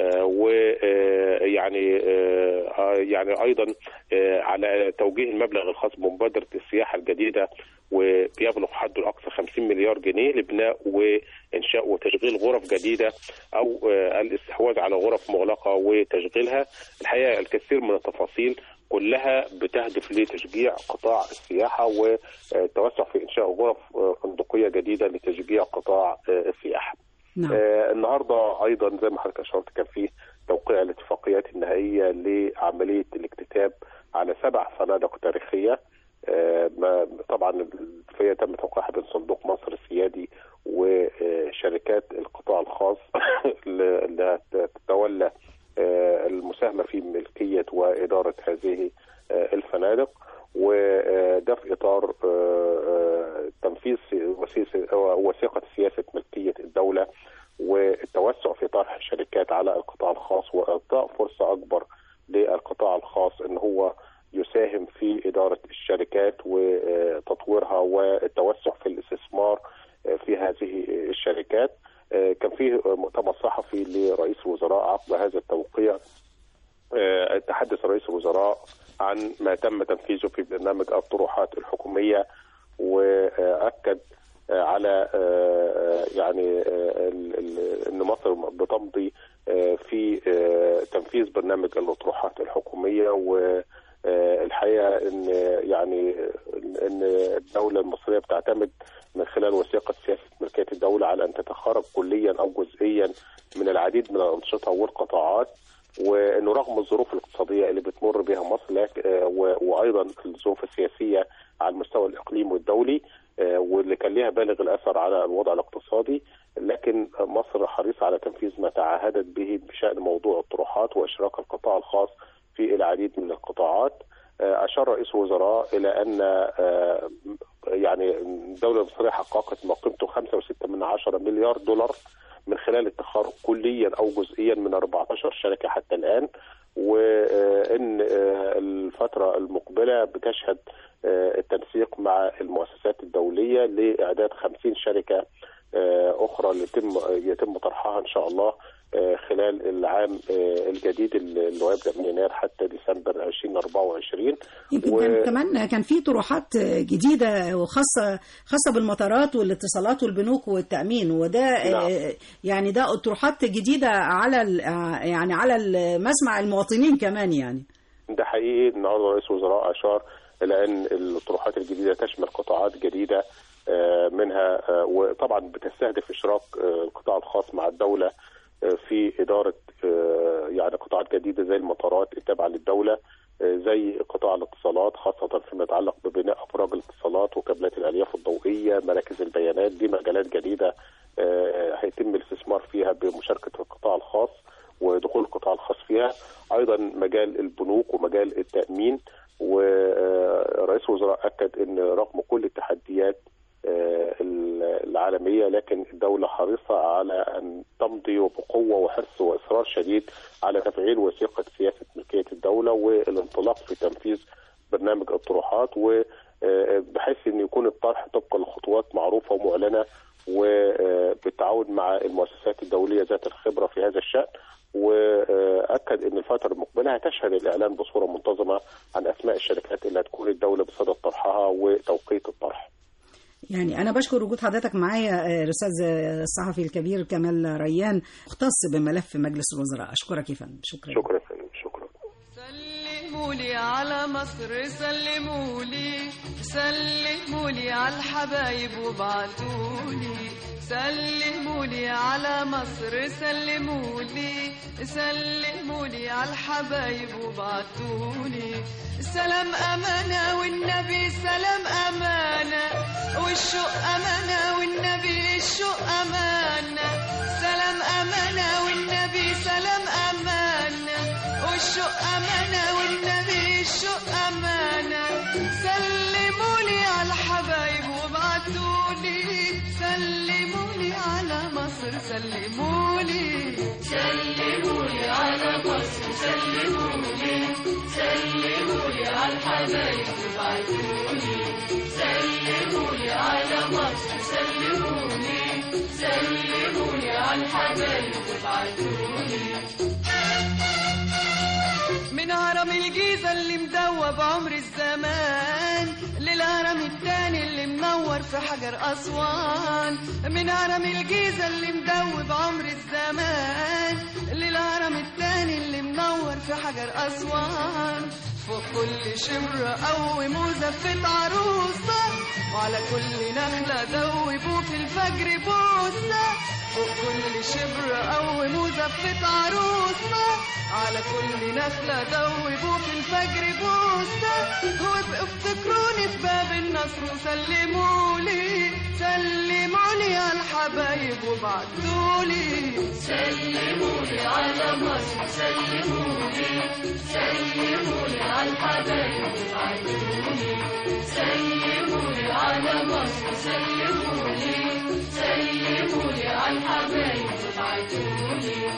ويعني يعني ايضا على توجيه المبلغ الخاص بمبادره السياحه الجديده وبيبلغ حده الاقصى 50 مليار جنيه لبناء وانشاء وتشغيل غرف جديده او الاستحواذ على غرف مغلقه وتشغيلها الحقيقه الكثير من التفاصيل كلها بتهدف لتشجيع قطاع السياحه والتوسع في انشاء غرف فندقيه جديده لتشجيع قطاع السياحه. نعم. آه النهارده ايضا زي ما حضرتك اشرت كان في توقيع الاتفاقيات النهائيه لعمليه الاكتتاب على سبع فنادق تاريخيه آه طبعا الاتفاقيه تم توقيعها بين صندوق مصر السيادي وشركات القطاع الخاص اللي تتولى آه المساهمه في ملكيه واداره هذه الفنادق وده في اطار تنفيذ وثيقه سياسه ملكيه الدوله والتوسع في طرح شركات على القطاع الخاص واعطاء فرصه اكبر للقطاع الخاص ان هو يساهم في اداره الشركات وتطويرها والتوسع في الاستثمار في هذه الشركات كان في مؤتمر صحفي لرئيس الوزراء عقب هذا التوقيع تحدث رئيس الوزراء عن ما تم تنفيذه في برنامج الطروحات الحكوميه واكد على يعني ان مصر بتمضي في تنفيذ برنامج الاطروحات الحكوميه والحقيقه ان يعني ان الدوله المصريه بتعتمد من خلال وثيقه سياسه ملكيه الدوله على ان تتخرج كليا او جزئيا من العديد من الانشطه والقطاعات وانه رغم الظروف الاقتصاديه اللي بتمر بها مصر وايضا الظروف السياسيه على المستوى الاقليمي والدولي واللي كان لها بالغ الاثر على الوضع الاقتصادي لكن مصر حريصه على تنفيذ ما تعهدت به بشان موضوع الطروحات واشراك القطاع الخاص في العديد من القطاعات اشار رئيس الوزراء الى ان يعني الدوله المصريه حققت ما قيمته 5.6 من عشرة مليار دولار من خلال التخرج كليا او جزئيا من 14 شركه حتى الان وان الفتره المقبله بتشهد التنسيق مع المؤسسات الدوليه لاعداد 50 شركه اخرى يتم يتم طرحها ان شاء الله خلال العام الجديد اللي هو يبدا من يناير حتى ديسمبر 2024 يمكن و... كان كمان كان في طروحات جديده وخاصه خاصه بالمطارات والاتصالات والبنوك والتامين وده نعم. يعني ده طروحات جديده على يعني على مسمع المواطنين كمان يعني ده حقيقي النهارده رئيس الوزراء اشار الى ان الطروحات الجديده تشمل قطاعات جديده منها وطبعا بتستهدف اشراك القطاع الخاص مع الدوله في اداره يعني قطاعات جديده زي المطارات التابعه للدوله زي قطاع الاتصالات خاصه فيما يتعلق ببناء ابراج الاتصالات وكابلات الالياف الضوئيه مراكز البيانات دي مجالات جديده هيتم الاستثمار فيها بمشاركه القطاع الخاص ودخول القطاع الخاص فيها ايضا مجال البنوك ومجال التامين ورئيس الوزراء اكد ان رغم كل التحديات العالميه لكن الدوله حريصه على ان تمضي بقوه وحرص واصرار شديد على تفعيل وثيقه سياسه ملكيه الدوله والانطلاق في تنفيذ برنامج الطروحات وبحيث ان يكون الطرح طبقا لخطوات معروفه ومعلنه وبالتعاون مع المؤسسات الدوليه ذات الخبره في هذا الشان واكد ان الفتره المقبله هتشهد الاعلان بصوره منتظمه عن اسماء الشركات اللي هتكون الدوله بصدد طرحها وتوقيت الطرح. يعني أنا بشكر وجود حضرتك معايا آه، الأستاذ الصحفي الكبير كمال ريان مختص بملف مجلس الوزراء أشكرك يا فندم شكرا شكرا يا فندم شكرا سلمولي على مصر سلمولي سلمولي على الحبايب وبعتولي سلمولي على مصر سلمولي سلمولي على الحبايب وبعتولي سلام أمانة والنبي سلام أمانة والشوق أمانة والنبي الشوق أمانة سلام أمانة والنبي سلام أمانة والشوق أمانة والنبي الشوق أمانة سلمولي على الحبايب وابعتولي سلمولي على مصر سلمولي سلمولي على مصر سلمولي سلمولي على الحبايب وابعتولي سلمولي على مصر سلمولي سلمولي على الحبايب وابعتولي من هرم الجيزة اللي مدوب عمر الزمان للهرم التاني اللي منور في حجر أسوان من هرم الجيزة اللي مدوب عمر الزمان للهرم التاني اللي منور في حجر أسوان فوق كل شمرة قوي مزفة عروسة وعلى كل نخلة ذوبوا في الفجر بوسة فوق كل شبر قوي مزفة عروسة على كل نخلة ذوبوا في الفجر بوسة وابقوا افتكروني في باب النصر وسلمولي سلمولي على الحبايب وبعتولي سلمولي على مصر سلمولي سلمولي على الحبايب وبعتولي سلمولي على مصر سلمولي سلمولي على الحبايب وبعتولي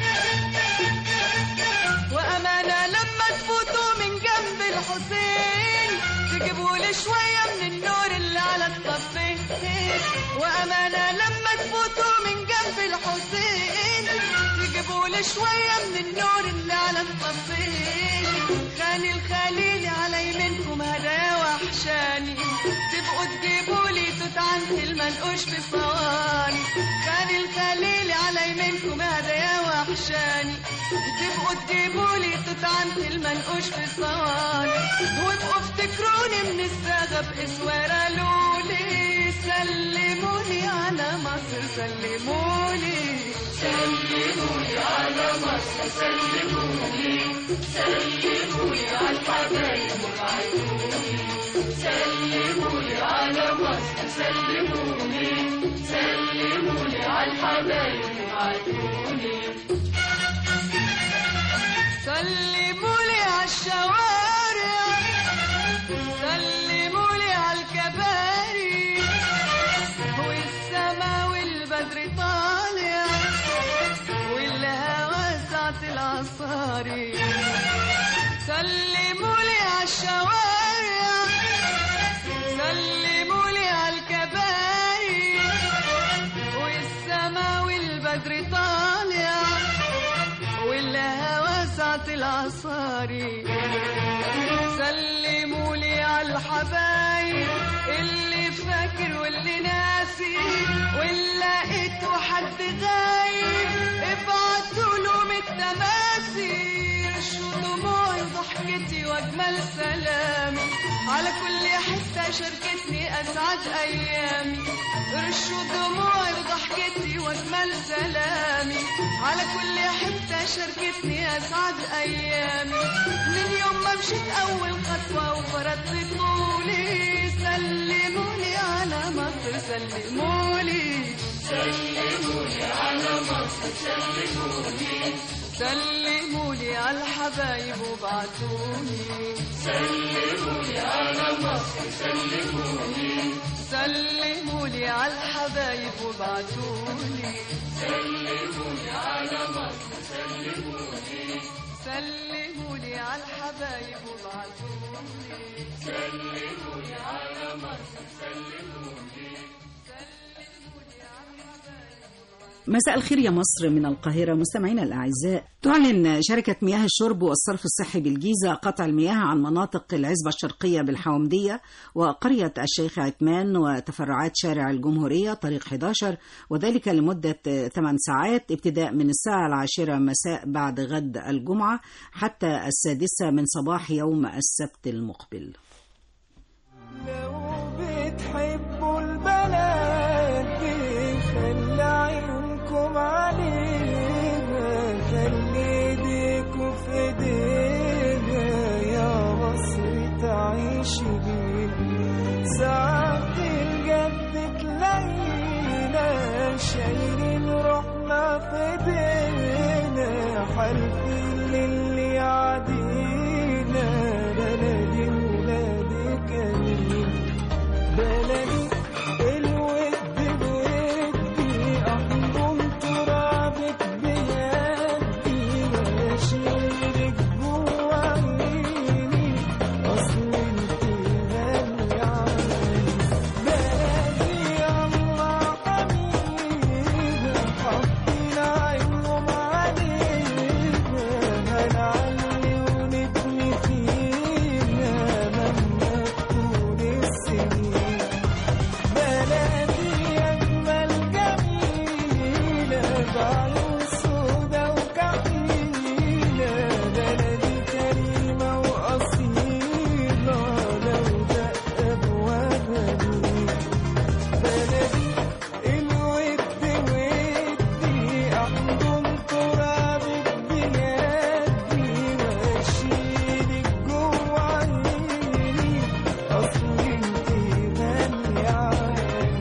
وأمانة لما تفوتوا من جنب الحسين تجيبوا لي شوية من النور اللي على الطفين وأمانة لما تفوتوا من جنب الحسين تجيبوا لي شوية من النور اللي على الطفين خاني الخليل على يمينكم هدايا وحشاني تبقوا تجيبوا لي توت عنتي المنقوش في صواني خاني الخليل على يمينكم هدايا وحشاني تبقوا تجيبوا لي توت عنتي المنقوش في صواني وابقوا افتكروني من الصاغة بإسوارة لولي سلموني على مصر سلموني سلموني على مصر سلموني سلموني على الحبايب وبعتوني سلموني على مصر سلموني سلموني على الحبايب وبعتوني سلمولي على الشوارع سلمولي على الكباري والسما والبدر طالع والهوى ساعة العصاري سلمولي على الشوارع سلمولي على الكباري والسما والبدر طالع والهوى ساعة العصاري سلموا لي على الحبايب اللي فاكر واللي ناسي واللي لقيته حد غايب ابعتوا لهم التماسي رشوا دموعي ضحكتي واجمل سلامي على كل حتة شاركتني أسعد أيامي رشوا دموعي وضحكتي واجمل سلامي على كل حتة شاركتني أسعد أيامي من يوم ما مشيت أول خطوة وفرضت طولي سلموني على مصر سلموني سلموني على مصر سلموني سلموني على الحبايب وبعتوني سلموني على مصر سلموني سلموني على الحبايب وبعتوني سلموني على مصر سلموني سلموني على الحبايب وبعتوني سلموني على مصر سلموني مساء الخير يا مصر من القاهرة مستمعينا الأعزاء تعلن شركة مياه الشرب والصرف الصحي بالجيزة قطع المياه عن مناطق العزبة الشرقية بالحومدية وقرية الشيخ عثمان وتفرعات شارع الجمهورية طريق 11 وذلك لمدة 8 ساعات ابتداء من الساعة العاشرة مساء بعد غد الجمعة حتى السادسة من صباح يوم السبت المقبل بتحبوا البلد دي خلي عيونكم علينا خلي ايديكوا في ايدينا يا مصر تعيش بينا ساعات الجد تلاقينا شايلين روحنا في ايدينا حالفين للي يعدينا بلدي ولادي كريم بلدي الود بودي احضن ترابك بيدي واشيلك جوا عيني اصل انت غالية علي بلدي الله حبيبي حاطين عينهم علينا هنعلي ونبني فينا مهما تكون السنين بلدي أجمل جميلة بعيون سودا وكحيلة بلدي كريمة وأصيلة لو دق أبوابها مين بلدي الود ودي أحضن ترابك بيدي وأشيلك جوا عيني أصل انت غالية عيني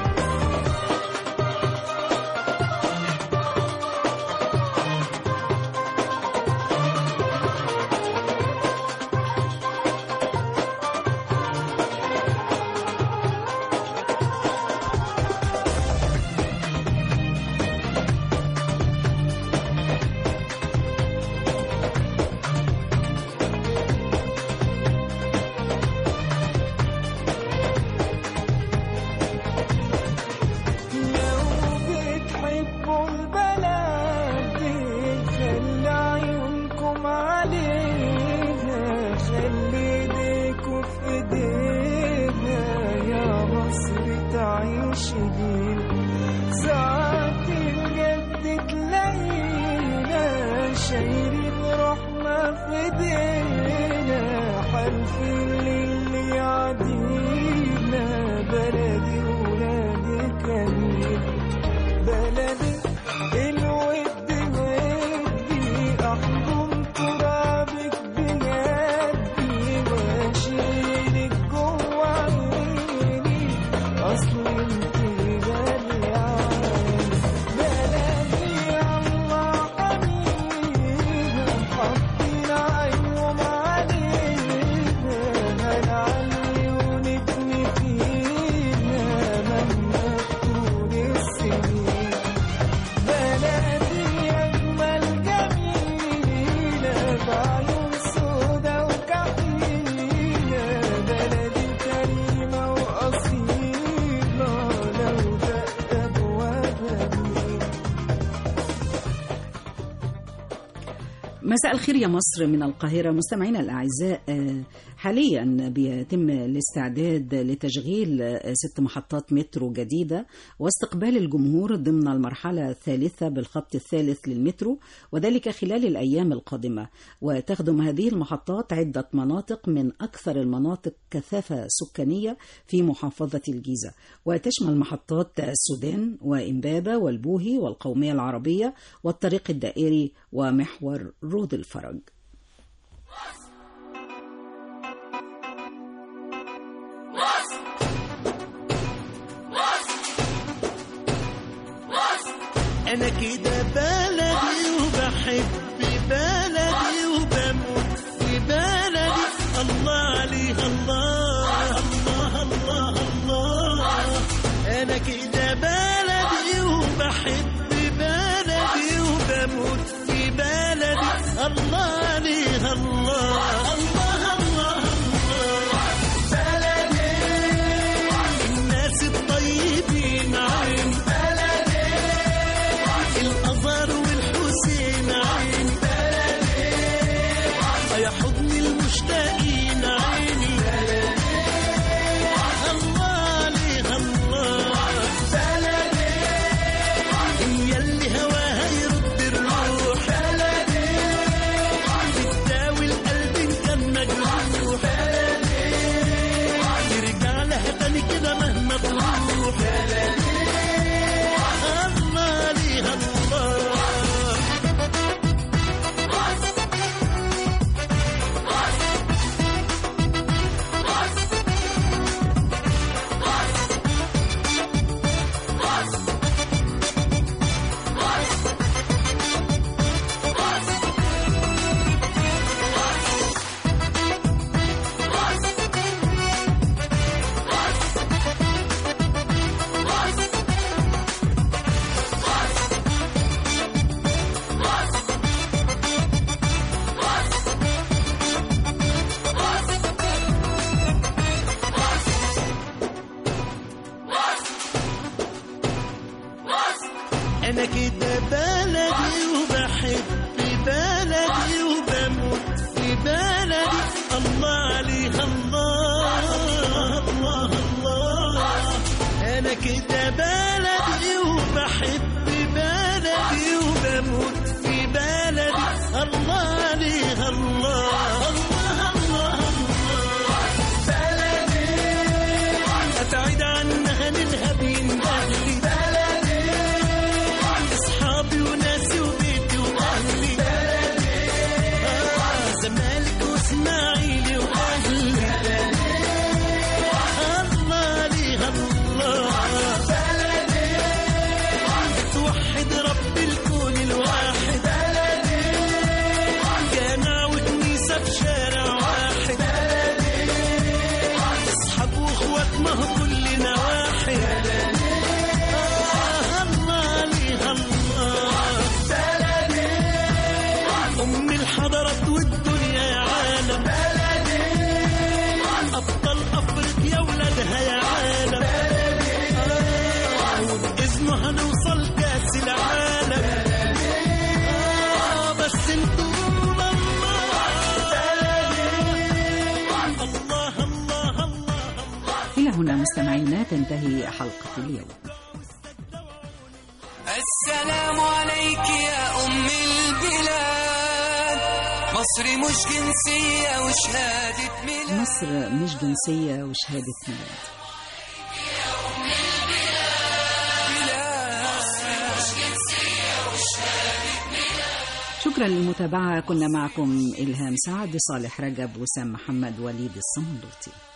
لو بتحبوا البلد دي خلي عيونكم علينا خلي ايديكوا في ايدينا يا مصر تعيش بينا ساعات الجد تلاقينا شايلين روحنا في ايدينا حالفين للي يعدينا بلدي ولادي كريم بلدي الود ودي احضن ترابك بيدي واشيلك جوا عيني اصل انت غالية عيني بلدي الله حبيبي حاطين عينهم علينا هنعلي ونبني فينا مهما تكون السنين بلدي أجمل جميلة بعيون سودا وكحيلة بلدي كريمة وأصيلة لو دق أبوابها مين مساء الخير يا مصر من القاهرة مستمعينا الأعزاء آه، حاليا بيتم الاستعداد لتشغيل آه، ست محطات مترو جديدة واستقبال الجمهور ضمن المرحلة الثالثة بالخط الثالث للمترو وذلك خلال الأيام القادمة وتخدم هذه المحطات عدة مناطق من أكثر المناطق كثافة سكانية في محافظة الجيزة وتشمل محطات السودان وإمبابة والبوهي والقومية العربية والطريق الدائري ومحور رود الفرج انا كده بلدي وبحب بلدي وبموت في بلدي الله عليها الله الله الله الله انا كده بلدي وبحب بلدي وبموت في بلدي الله عليها الله الله الله الله بلدي الناس الطيبين عين بلدي انا كده بلدي وبحب بلدي وبموت في بلدي الله عليها الله الله الله انا كده بلدي وبحب بلدي وبموت في بلدي الله عليها الله الله الله الله بلدي ابعد عنها نلها بين اهلي بلدي اصحابي وناسي وبيتي واهلي بلدي آه زمالك واسماعيلي واهلي الله عليها الله بلدي توحد رب الكون الواحد بلدي جامع وكنيسة في شارع واحد بلدي اصحاب واخوات ما هو كلنا واحد آه الله عليها الله بلدي ام الحضارات والدنيا يا عالم بلدي ابطال افريقيا ولادها يا عالم آه وباذنه هنوصل كاس العالم آه بس انتوا الله الله الله الله إلى هنا مستمعينا تنتهي حلقة اليوم السلام عليك يا أم البلاد مصر مش جنسية وشهادة ميلاد مصر مش جنسية وشهادة ميلاد شكرا للمتابعة كنا معكم إلهام سعد صالح رجب وسام محمد وليد الصمندوطي